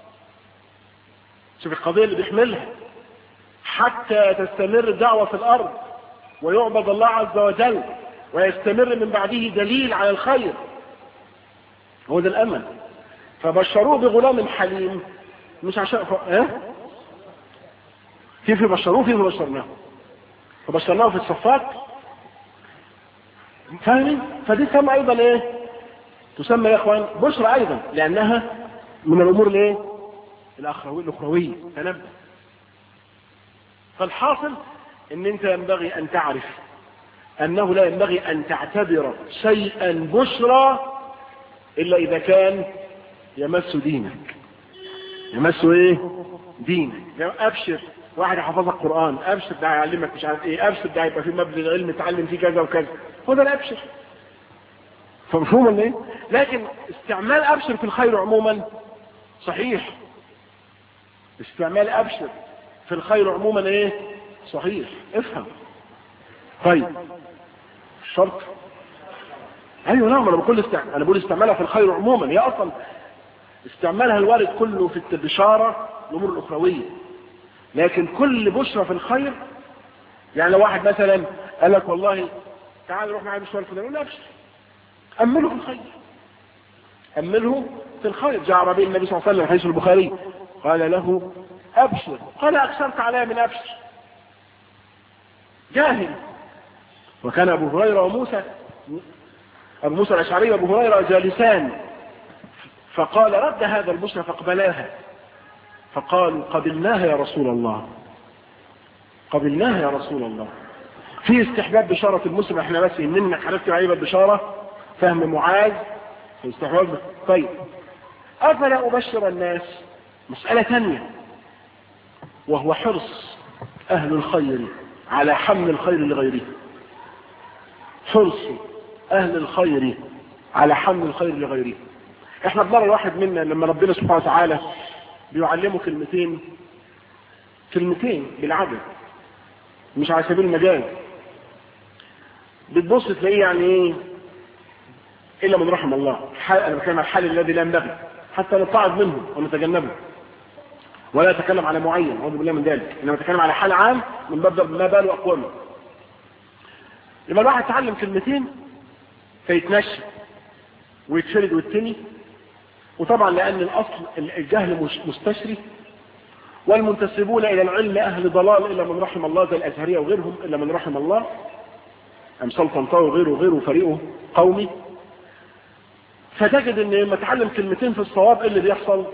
شوف القضيه اللي بيحملها حتى تستمر الدعوه في الارض ويعبد الله عز وجل ويستمر من بعده دليل على الخير هو ده الامل فبشروه بغلام حليم مش عشان ف... اه؟ كيف بشروه كيف بشرناه فبشرناه في الصفات فاهمين فدي تسمى ايضا ايه تسمى يا اخوان بشرى ايضا لانها من الامور الايه الاخرويه الاخرويه تنبه فالحاصل ان انت ينبغي ان تعرف انه لا ينبغي ان تعتبر شيئا بشرى الا اذا كان يمس دينك يمس ايه دينك ابشر واحد يحفظك قرآن ابشر ده يعلمك مش عارف ايه ابشر ده يبقى في مبنى العلم تعلم فيه كذا وكذا هو ده الابشر فمفهوم ولا ايه لكن استعمال ابشر في الخير عموما صحيح استعمال ابشر في الخير عموما ايه صحيح افهم طيب الشرط ايوه نعم انا بقول استعمال انا بقول استعمالها في الخير عموما هي اصلا استعمالها الوارد كله في البشاره الامور الاخرويه لكن كل بشرى في الخير يعني لو واحد مثلا قال لك والله تعال نروح معايا مشوار الفلاني لا ابشر امله في الخير امله في الخير جاء عربي النبي صلى الله عليه وسلم حديث البخاري قال له ابشر قال اكثرت علي من ابشر جاهل وكان ابو هريره وموسى ابو موسى الاشعري وابو هريره جالسان فقال رد هذا البشرى فاقبلاها فقالوا قبلناها يا رسول الله قبلناها يا رسول الله في استحباب بشارة المسلم احنا بس اننا حرفت عيبة بشارة فهم معاذ في استحباب طيب افلا ابشر الناس مسألة ثانية وهو حرص اهل الخير على حمل الخير لغيره حرص اهل الخير على حمل الخير لغيره احنا بنرى الواحد منا لما ربنا سبحانه وتعالى بيعلمه كلمتين كلمتين بالعدد مش على سبيل المجال بتبص تلاقيه يعني ايه الا من رحم الله حال انا بتكلم عن الحال الذي لا ينبغي حتى نتعظ منه ونتجنبه ولا اتكلم على معين اعوذ بالله من ذلك انما اتكلم على حال عام من باب ما بال اقوامه لما الواحد يتعلم كلمتين فيتنشى ويتشرد والتني وطبعا لان الاصل الجهل مش مستشري والمنتسبون الى العلم اهل ضلال الا من رحم الله زي الازهريه وغيرهم الا من رحم الله امثال طنطاوي وغيره وغيره فريقه قومي فتجد ان لما تعلم كلمتين في الصواب ايه اللي بيحصل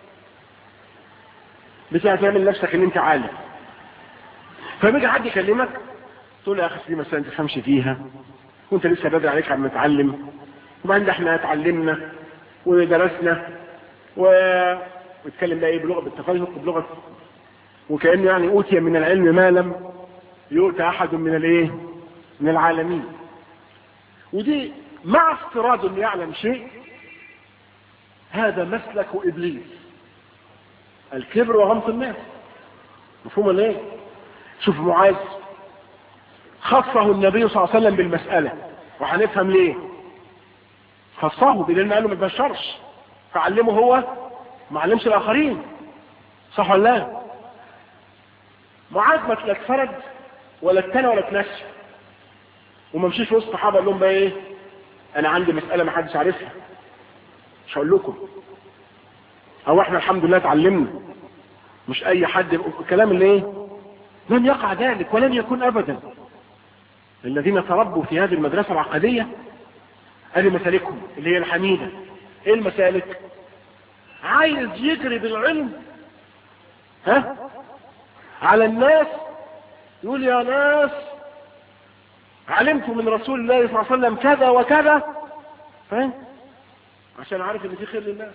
بتعمل نفسك ان انت عالم فبيجي حد يكلمك تقول يا اخي دي مثلا انت تفهمش فيها وانت لسه بدري عليك عم نتعلم وبعدين احنا اتعلمنا ودرسنا و ويتكلم بقى ايه بلغه بالتفيهق بلغه وكانه يعني اوتي من العلم ما لم يؤتى احد من الايه من العالمين ودي مع افتراض انه يعلم شيء هذا مسلك ابليس الكبر وغمط الناس مفهوم ولا ايه شوف معاذ خصه النبي صلى الله عليه وسلم بالمسألة وهنفهم ليه خصه بدل ما قال له ما تبشرش فعلمه هو ما علمش الاخرين صح ولا لا معاذ ما لا اتفرد ولا اتنى ولا اتنشى وما مشيش وسط الصحابه قال لهم بقى ايه انا عندي مساله ما حدش عارفها مش هقول لكم او احنا الحمد لله اتعلمنا مش اي حد الكلام اللي ايه لن يقع ذلك ولن يكون ابدا الذين تربوا في هذه المدرسه العقديه هذه مسالكهم اللي هي الحميده ايه المسالك عايز يجري بالعلم ها على الناس يقول يا ناس علمت من رسول الله صلى الله عليه وسلم كذا وكذا فاهم عشان عارف ان في خير للناس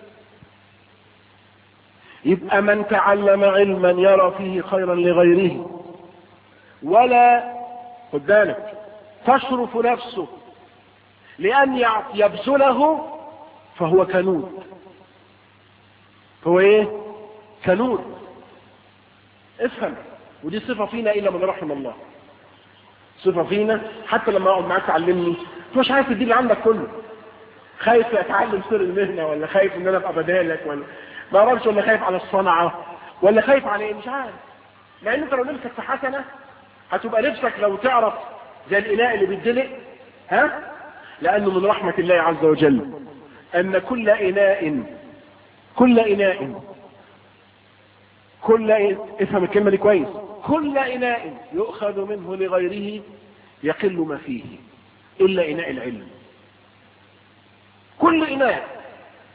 يبقى من تعلم علما يرى فيه خيرا لغيره ولا خد بالك تشرف نفسه لان يبذله فهو كنود هو ايه كنود افهم ودي صفة فينا الا من رحم الله صفة فينا حتى لما اقعد معاك تعلمني مش عارف تدي اللي عندك كله خايف اتعلم سر المهنة ولا خايف ان انا ابقى بدالك ولا ما اعرفش ولا خايف على الصنعة ولا خايف على ايه مش عارف لان انت لو نفسك في حسنة هتبقى نفسك لو تعرف زي الاناء اللي بيدلق ها لانه من رحمة الله عز وجل ان كل اناء كل اناء كل إناء افهم الكلمة دي كويس كل اناء يؤخذ منه لغيره يقل ما فيه الا اناء العلم كل اناء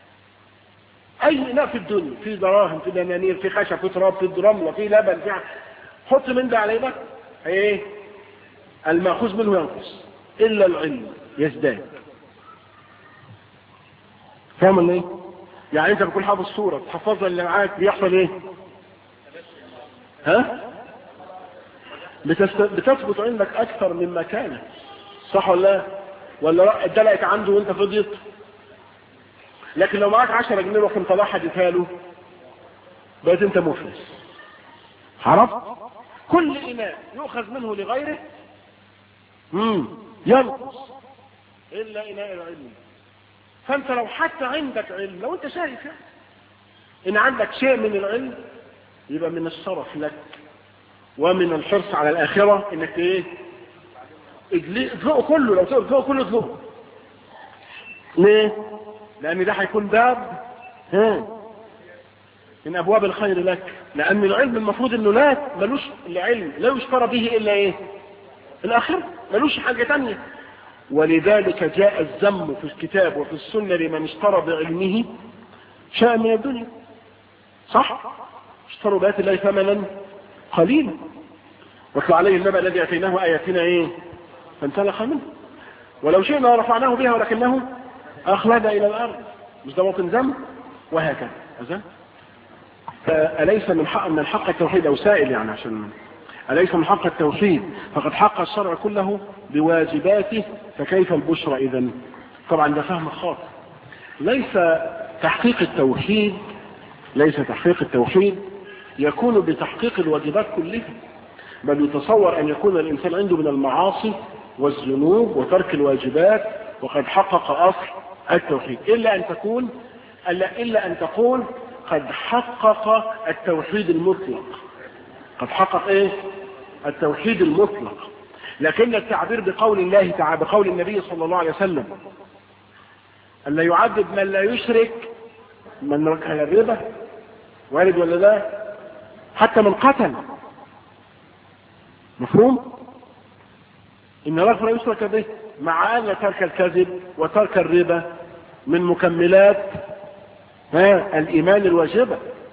اي اناء في الدنيا في دراهم في دنانير في خشب في تراب في رملة في لبن في حط من ده عليه بقى ايه المأخوذ منه ينقص الا العلم يزداد فاهم ولا ايه يعني انت بتكون حافظ صورة تحفظها اللي معاك بيحصل ايه ها بتست... بتثبت عندك اكثر مما كانت صح ولا لا ولا اتدلقت عنده وانت فضيت لكن لو معاك 10 جنيه رحت مطلعها اديتها له بقيت انت مفلس عرفت كل اناء يؤخذ منه لغيره امم ينقص الا اناء العلم فانت لو حتى عندك علم لو انت شايف يعني ان عندك شيء من العلم يبقى من الشرف لك ومن الحرص على الآخرة انك ايه اطلقه كله لو تطلقه كله اطلقه ليه لان ده هيكون باب ها من ابواب الخير لك لان العلم المفروض انه لا ملوش العلم لا يشترى به الا ايه الاخر ملوش حاجة تانية ولذلك جاء الذم في الكتاب وفي السنة لمن اشترى بعلمه شاء من الدنيا صح اشتروا بآيات الله ثمنا قليلا واتلو عليه النبأ الذي اتيناه اياتنا ايه فانسلخ منه ولو شئنا رفعناه بها ولكنه اخلد الى الارض مش ده موطن ذنب وهكذا أزل؟ فأليس من حق من الحق التوحيد أو سائل يعني عشان أليس من حق التوحيد فقد حق الشرع كله بواجباته فكيف البشرى إذا طبعا ده فهم خاطئ ليس تحقيق التوحيد ليس تحقيق التوحيد يكون بتحقيق الواجبات كلها بل يتصور أن يكون الإنسان عنده من المعاصي والذنوب وترك الواجبات وقد حقق أصل التوحيد إلا أن تكون إلا, إلا أن تقول قد حقق التوحيد المطلق قد حقق إيه التوحيد المطلق لكن التعبير بقول الله تعالى بقول النبي صلى الله عليه وسلم ألا يعذب من لا يشرك من ركع الربا وارد ولا لا حتى من قتل مفهوم إن الأخر يشرك به مع أن ترك الكذب وترك الربا من مكملات ها الإيمان الواجبة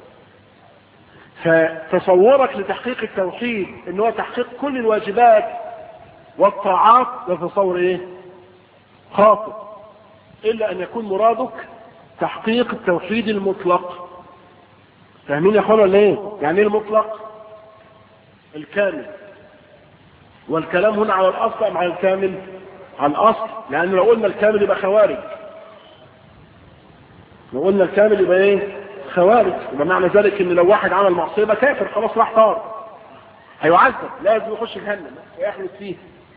فتصورك لتحقيق التوحيد ان هو تحقيق كل الواجبات والطاعات ده تصور ايه خاطئ الا ان يكون مرادك تحقيق التوحيد المطلق فاهمين يا اخوانا ليه يعني ايه المطلق الكامل والكلام هنا على الاصل ام على الكامل على الاصل لان لو قلنا الكامل يبقى خوارج لو قلنا الكامل يبقى ايه خوارج يبقى معنى ذلك ان لو واحد عمل معصيه يبقى كافر خلاص راح طار هيعذب لازم يخش جهنم ويحلف فيه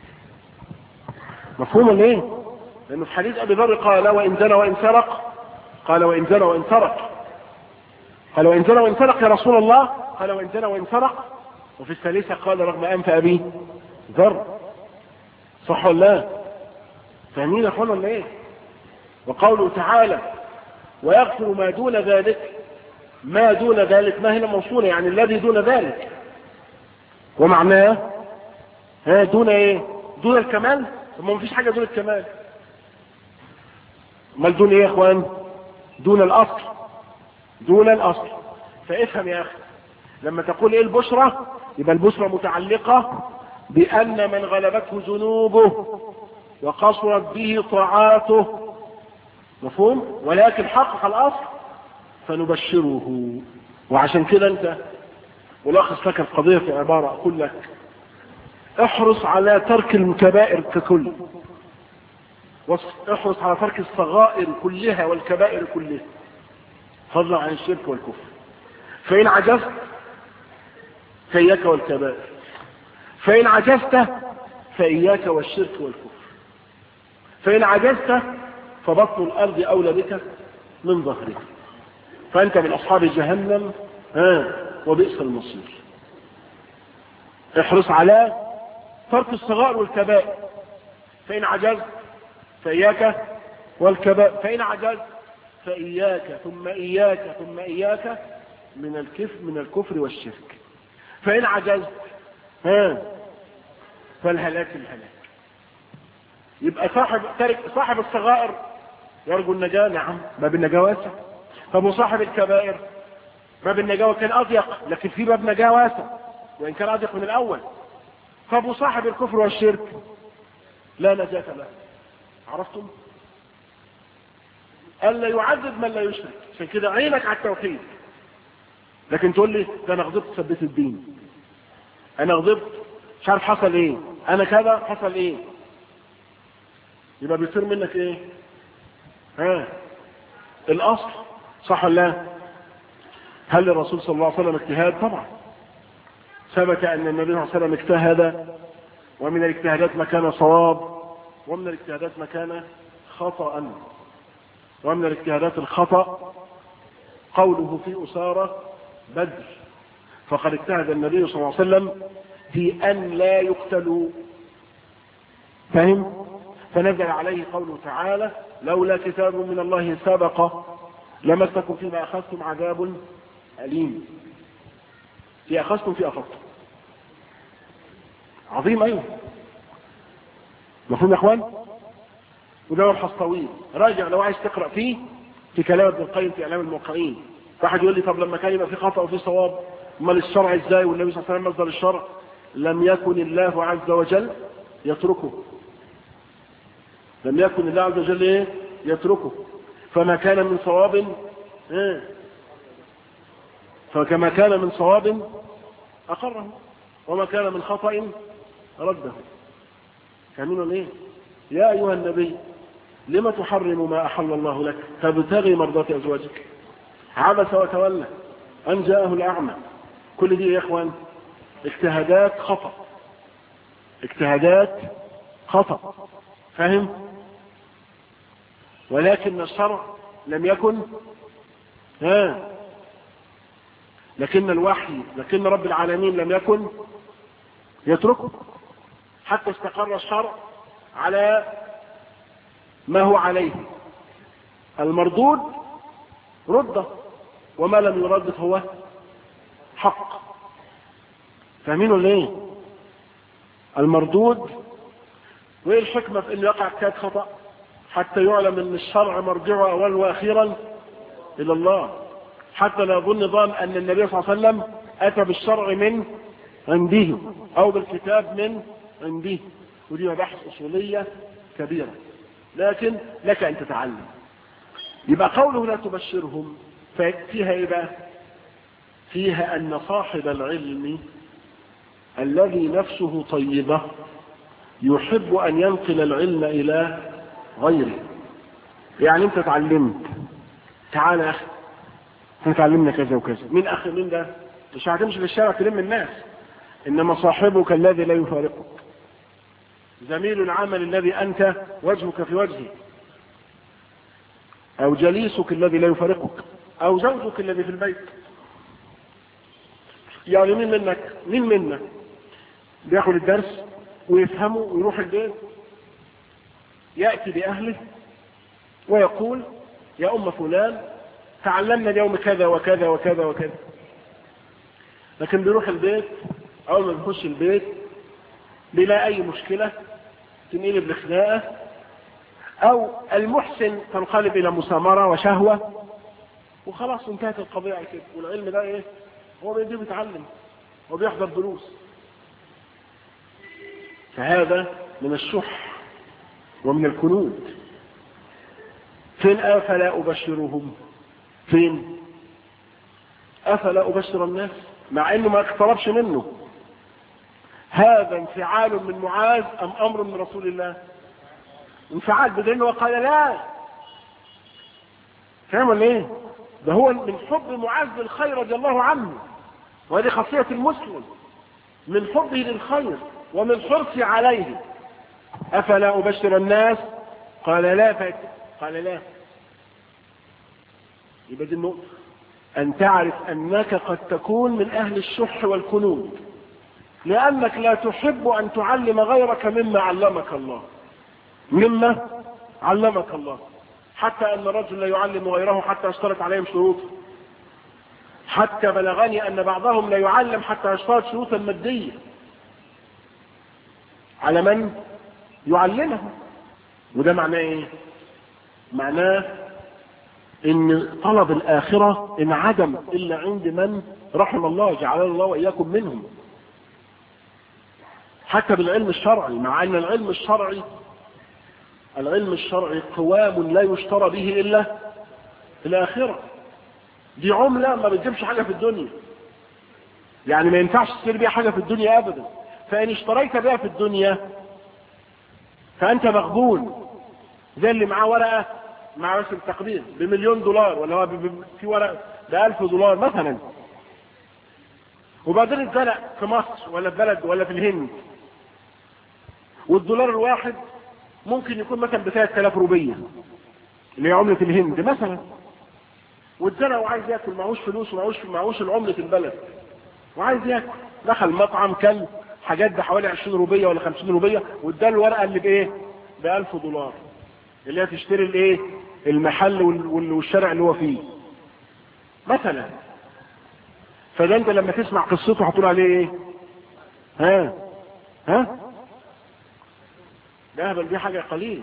مفهوم ولا ايه لانه في حديث ابي ذر قال وان زنى وان سرق قال وان زنى وان سرق قال وان زنى وان سرق يا رسول الله قال وان زنى وان سرق وفي الثالثه قال رغم انف ابي ذر صح ولا لا فاهمين يا اخوانا ولا ايه وقوله تعالى ويغفر ما دون ذلك ما دون ذلك ما هنا موصولة يعني الذي دون ذلك ومعناه ها دون ايه دون الكمال ما مفيش حاجة دون الكمال امال دون ايه يا اخوان دون الاصل دون الاصل فافهم يا اخي لما تقول ايه البشرة يبقى البشرة متعلقة بان من غلبته ذنوبه وقصرت به طاعاته مفهوم ولكن حقق الاصل فنبشره وعشان كده انت ملخص لك القضية في عبارة اقول لك احرص على ترك الكبائر ككل احرص على ترك الصغائر كلها والكبائر كلها فضلا عن الشرك والكفر فإن عجزت فإياك والكبائر فإن عجزت فإياك والشرك والكفر فإن عجزت فبطن الأرض أولى بك من ظهرك فأنت من أصحاب جهنم ها وبئس المصير احرص على ترك الصغائر والكبائر فإن عجزت فإياك والكبائر فإن عجزت فإياك ثم إياك ثم إياك من الكفر من الكفر والشرك فإن عجزت ها فالهلاك الهلاك يبقى صاحب تارك صاحب الصغائر يرجو النجاة نعم باب النجاة واسع طب وصاحب الكبائر باب النجاة كان أضيق لكن في باب نجاة واسع وإن كان أضيق من الأول طب وصاحب الكفر والشرك لا نجاة له عرفتم ألا يعذب من لا يشرك عشان كده عينك على التوحيد لكن تقول لي ده انا غضبت ثبت الدين انا غضبت مش عارف حصل ايه انا كذا حصل ايه يبقى بيصير منك ايه ها الاصل صح ولا لا هل الرسول صلى الله عليه وسلم اجتهاد طبعا ثبت ان النبي صلى الله عليه وسلم اجتهد ومن الاجتهادات ما كان صواب ومن الاجتهادات ما كان خطأ ومن الاجتهادات الخطأ قوله في أسارة بدر فقد اجتهد النبي صلى الله عليه وسلم في أن لا يقتلوا فهم فنزل عليه قوله تعالى لولا كتاب من الله سبق لمسكم فيما أخذتم عذاب أليم في أخذتم في أخذتم عظيم أيوه مفهوم يا اخوان وده مبحث طويل راجع لو عايز تقرا فيه في كلام ابن القيم في اعلام الموقعين واحد يقول لي طب لما كان يبقى في خطا وفي صواب امال الشرع ازاي والنبي صلى الله عليه وسلم مصدر الشرع لم يكن الله عز وجل يتركه لم يكن الله عز وجل ايه يتركه فما كان من صواب ايه فكما كان من صواب اقره وما كان من خطأ رده فاهمين ايه يا ايها النبي لم تحرم ما احل الله لك تبتغي مرضات ازواجك عبس وتولى ان جاءه الاعمى كل دي يا اخوان اجتهادات خطا اجتهادات خطا فاهم ولكن الشرع لم يكن ها لكن الوحي لكن رب العالمين لم يكن يتركه حتى استقر الشرع على ما هو عليه المردود رده وما لم يرد هو حق فاهمين ولا ايه المردود وايه الحكمة في انه يقع اجتهاد خطأ حتى يعلم ان الشرع مرجعه اولا واخيرا الى الله حتى لا يظن ظان ان النبي صلى الله عليه وسلم اتى بالشرع من عنده او بالكتاب من عنده ودي مباحث اصولية كبيرة لكن لك ان تتعلم يبقى قوله لا تبشرهم فيها ايه بقى فيها ان صاحب العلم الذي نفسه طيبة يحب ان ينقل العلم الى غيره يعني انت اتعلمت تعال يا اخي احنا اتعلمنا كذا وكذا مين اخي مين ده مش هتمشي في الشارع تلم الناس انما صاحبك الذي لا يفارقك زميل العمل الذي انت وجهك في وجهه او جليسك الذي لا يفارقك او زوجك الذي في البيت يعني مين منك مين منا بياخد الدرس ويفهمه ويروح البيت يأتي بأهله ويقول يا أم فلان تعلمنا اليوم كذا وكذا وكذا وكذا لكن بيروح البيت أول ما بيخش البيت بلا أي مشكلة تنقلب لخناقة أو المحسن تنقلب إلى مسامرة وشهوة وخلاص انتهت القضية على كده والعلم ده إيه هو بيجي بيتعلم وبيحضر دروس فهذا من الشح ومن الكنود فين أفلا أبشرهم فين أفلا أبشر الناس مع أنه ما اقتربش منه هذا انفعال من معاذ أم أمر من رسول الله انفعال بدليل وقال لا فاهم ولا ايه ده هو من حب معاذ للخير رضي الله عنه وهذه خاصية المسلم من حبه للخير ومن حرصه عليه أفلا أبشر الناس قال لا فات قال لا يبقى دي النقطة أن تعرف أنك قد تكون من أهل الشح والكنود لأنك لا تحب أن تعلم غيرك مما علمك الله مما علمك الله حتى أن الرجل لا يعلم غيره حتى يشترط عليهم شروطه حتى بلغني أن بعضهم لا يعلم حتى يشترط شروطا مادية على من يعلمه وده معناه ايه معناه ان طلب الاخرة انعدم الا عند من رحم الله جعل الله واياكم منهم حتى بالعلم الشرعي مع ان العلم الشرعي العلم الشرعي قوام لا يشترى به الا الاخرة دي عملة ما بتجيبش حاجة في الدنيا يعني ما ينفعش تشتري بيها حاجة في الدنيا ابدا فان اشتريت بها في الدنيا فانت مغبون زي اللي معاه ورقة مع رسم التقدير بمليون دولار ولا هو في ورقة بألف دولار مثلا وبعدين اتزنق في مصر ولا في بلد ولا في الهند والدولار الواحد ممكن يكون مثلا ب 3000 روبية اللي هي عملة الهند مثلا واتزنق وعايز ياكل معهوش فلوس ومعهوش معهوش العملة البلد وعايز ياكل دخل مطعم كل حاجات بحوالي 20 روبيه ولا 50 روبيه واداله الورقه اللي بايه ب 1000 دولار اللي هي تشتري الايه المحل وال- وال- والشارع اللي هو فيه مثلا فده انت لما تسمع قصته هتقول عليه ايه ها ها ده بل دي حاجه قليله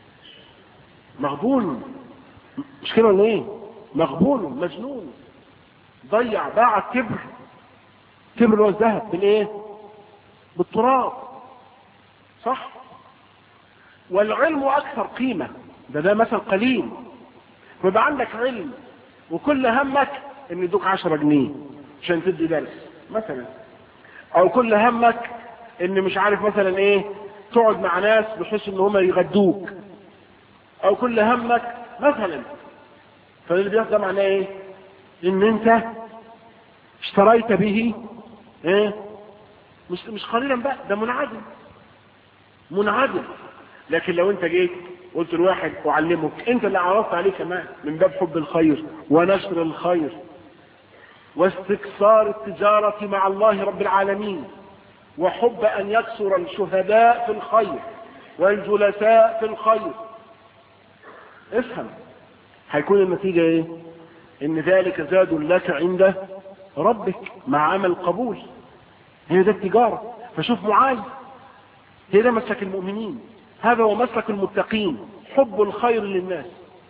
مغبون مش كده ولا ايه مغبون مجنون ضيع باع الكبر كبر اللي هو الذهب بالايه بالتراب صح والعلم اكثر قيمه ده ده مثل قليل ويبقى عندك علم وكل همك ان يدوك 10 جنيه عشان تدي درس مثلا او كل همك ان مش عارف مثلا ايه تقعد مع ناس بحيث ان هم يغدوك او كل همك مثلا فاللي بيحصل ده معناه ايه ان انت اشتريت به ايه مش مش قليلا بقى ده منعدم منعدم لكن لو انت جيت قلت لواحد اعلمك انت اللي عرضت عليه كمان من باب حب الخير ونشر الخير واستكثار التجارة مع الله رب العالمين وحب ان يكثر الشهداء في الخير والجلساء في الخير افهم هيكون النتيجة ايه ان ذلك زاد لك عند ربك مع عمل قبول هي ده التجارة فشوف معاذ هي ده مسلك المؤمنين هذا هو مسلك المتقين حب الخير للناس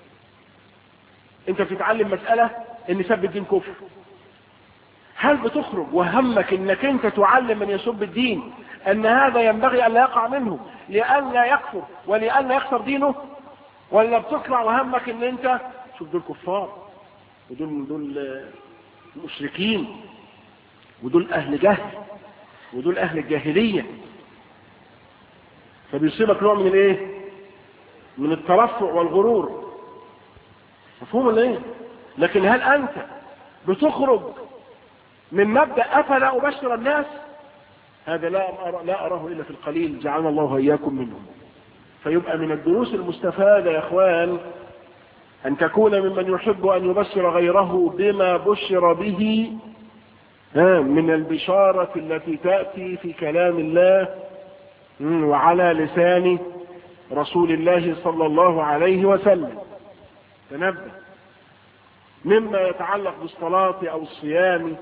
انت بتتعلم مسألة ان سب الدين كفر هل بتخرج وهمك انك انت تعلم من يسب الدين ان هذا ينبغي ان لا يقع منه لان لا يكفر ولان لا يخسر دينه ولا بتطلع وهمك ان انت شوف دول كفار ودول دول مشركين ودول اهل جهل ودول اهل الجاهليه فبيصيبك نوع من الايه من الترفع والغرور مفهوم ولا ايه لكن هل انت بتخرج من مبدا افلا ابشر الناس هذا لا أرى لا اراه الا في القليل جعلنا الله واياكم منهم فيبقى من الدروس المستفاده يا اخوان ان تكون ممن يحب ان يبشر غيره بما بشر به من البشاره التي تاتي في كلام الله وعلى لسان رسول الله صلى الله عليه وسلم تنبه مما يتعلق بالصلاة أو الصيام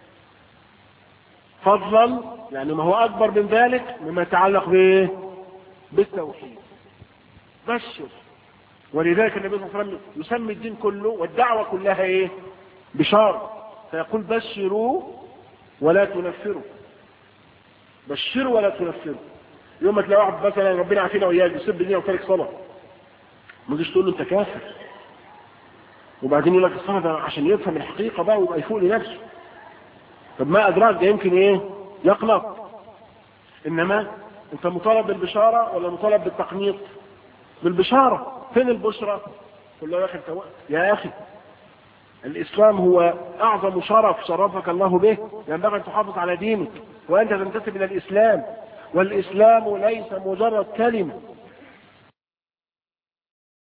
فضلا يعني ما هو أكبر من ذلك مما يتعلق بإيه؟ بالتوحيد بشر ولذلك النبي صلى الله عليه وسلم يسمي الدين كله والدعوة كلها إيه؟ بشار فيقول بشروا ولا تنفروا بشروا ولا تنفروا يوم ما تلاقي واحد مثلا ربنا يعافينا واياك يسب الدين وتارك صلاه ما تجيش تقول له انت كافر وبعدين يقول لك الصلاه ده عشان يفهم الحقيقه بقى ويبقى يفوق لنفسه طب ما ادراك ده يمكن ايه يقلق انما انت مطالب بالبشاره ولا مطالب بالتقنيط بالبشاره فين البشرى قل له يا اخي يا اخي الاسلام هو اعظم شرف شرفك الله به ينبغي ان تحافظ على دينك وانت تنتسب الى الاسلام والإسلام ليس مجرد كلمة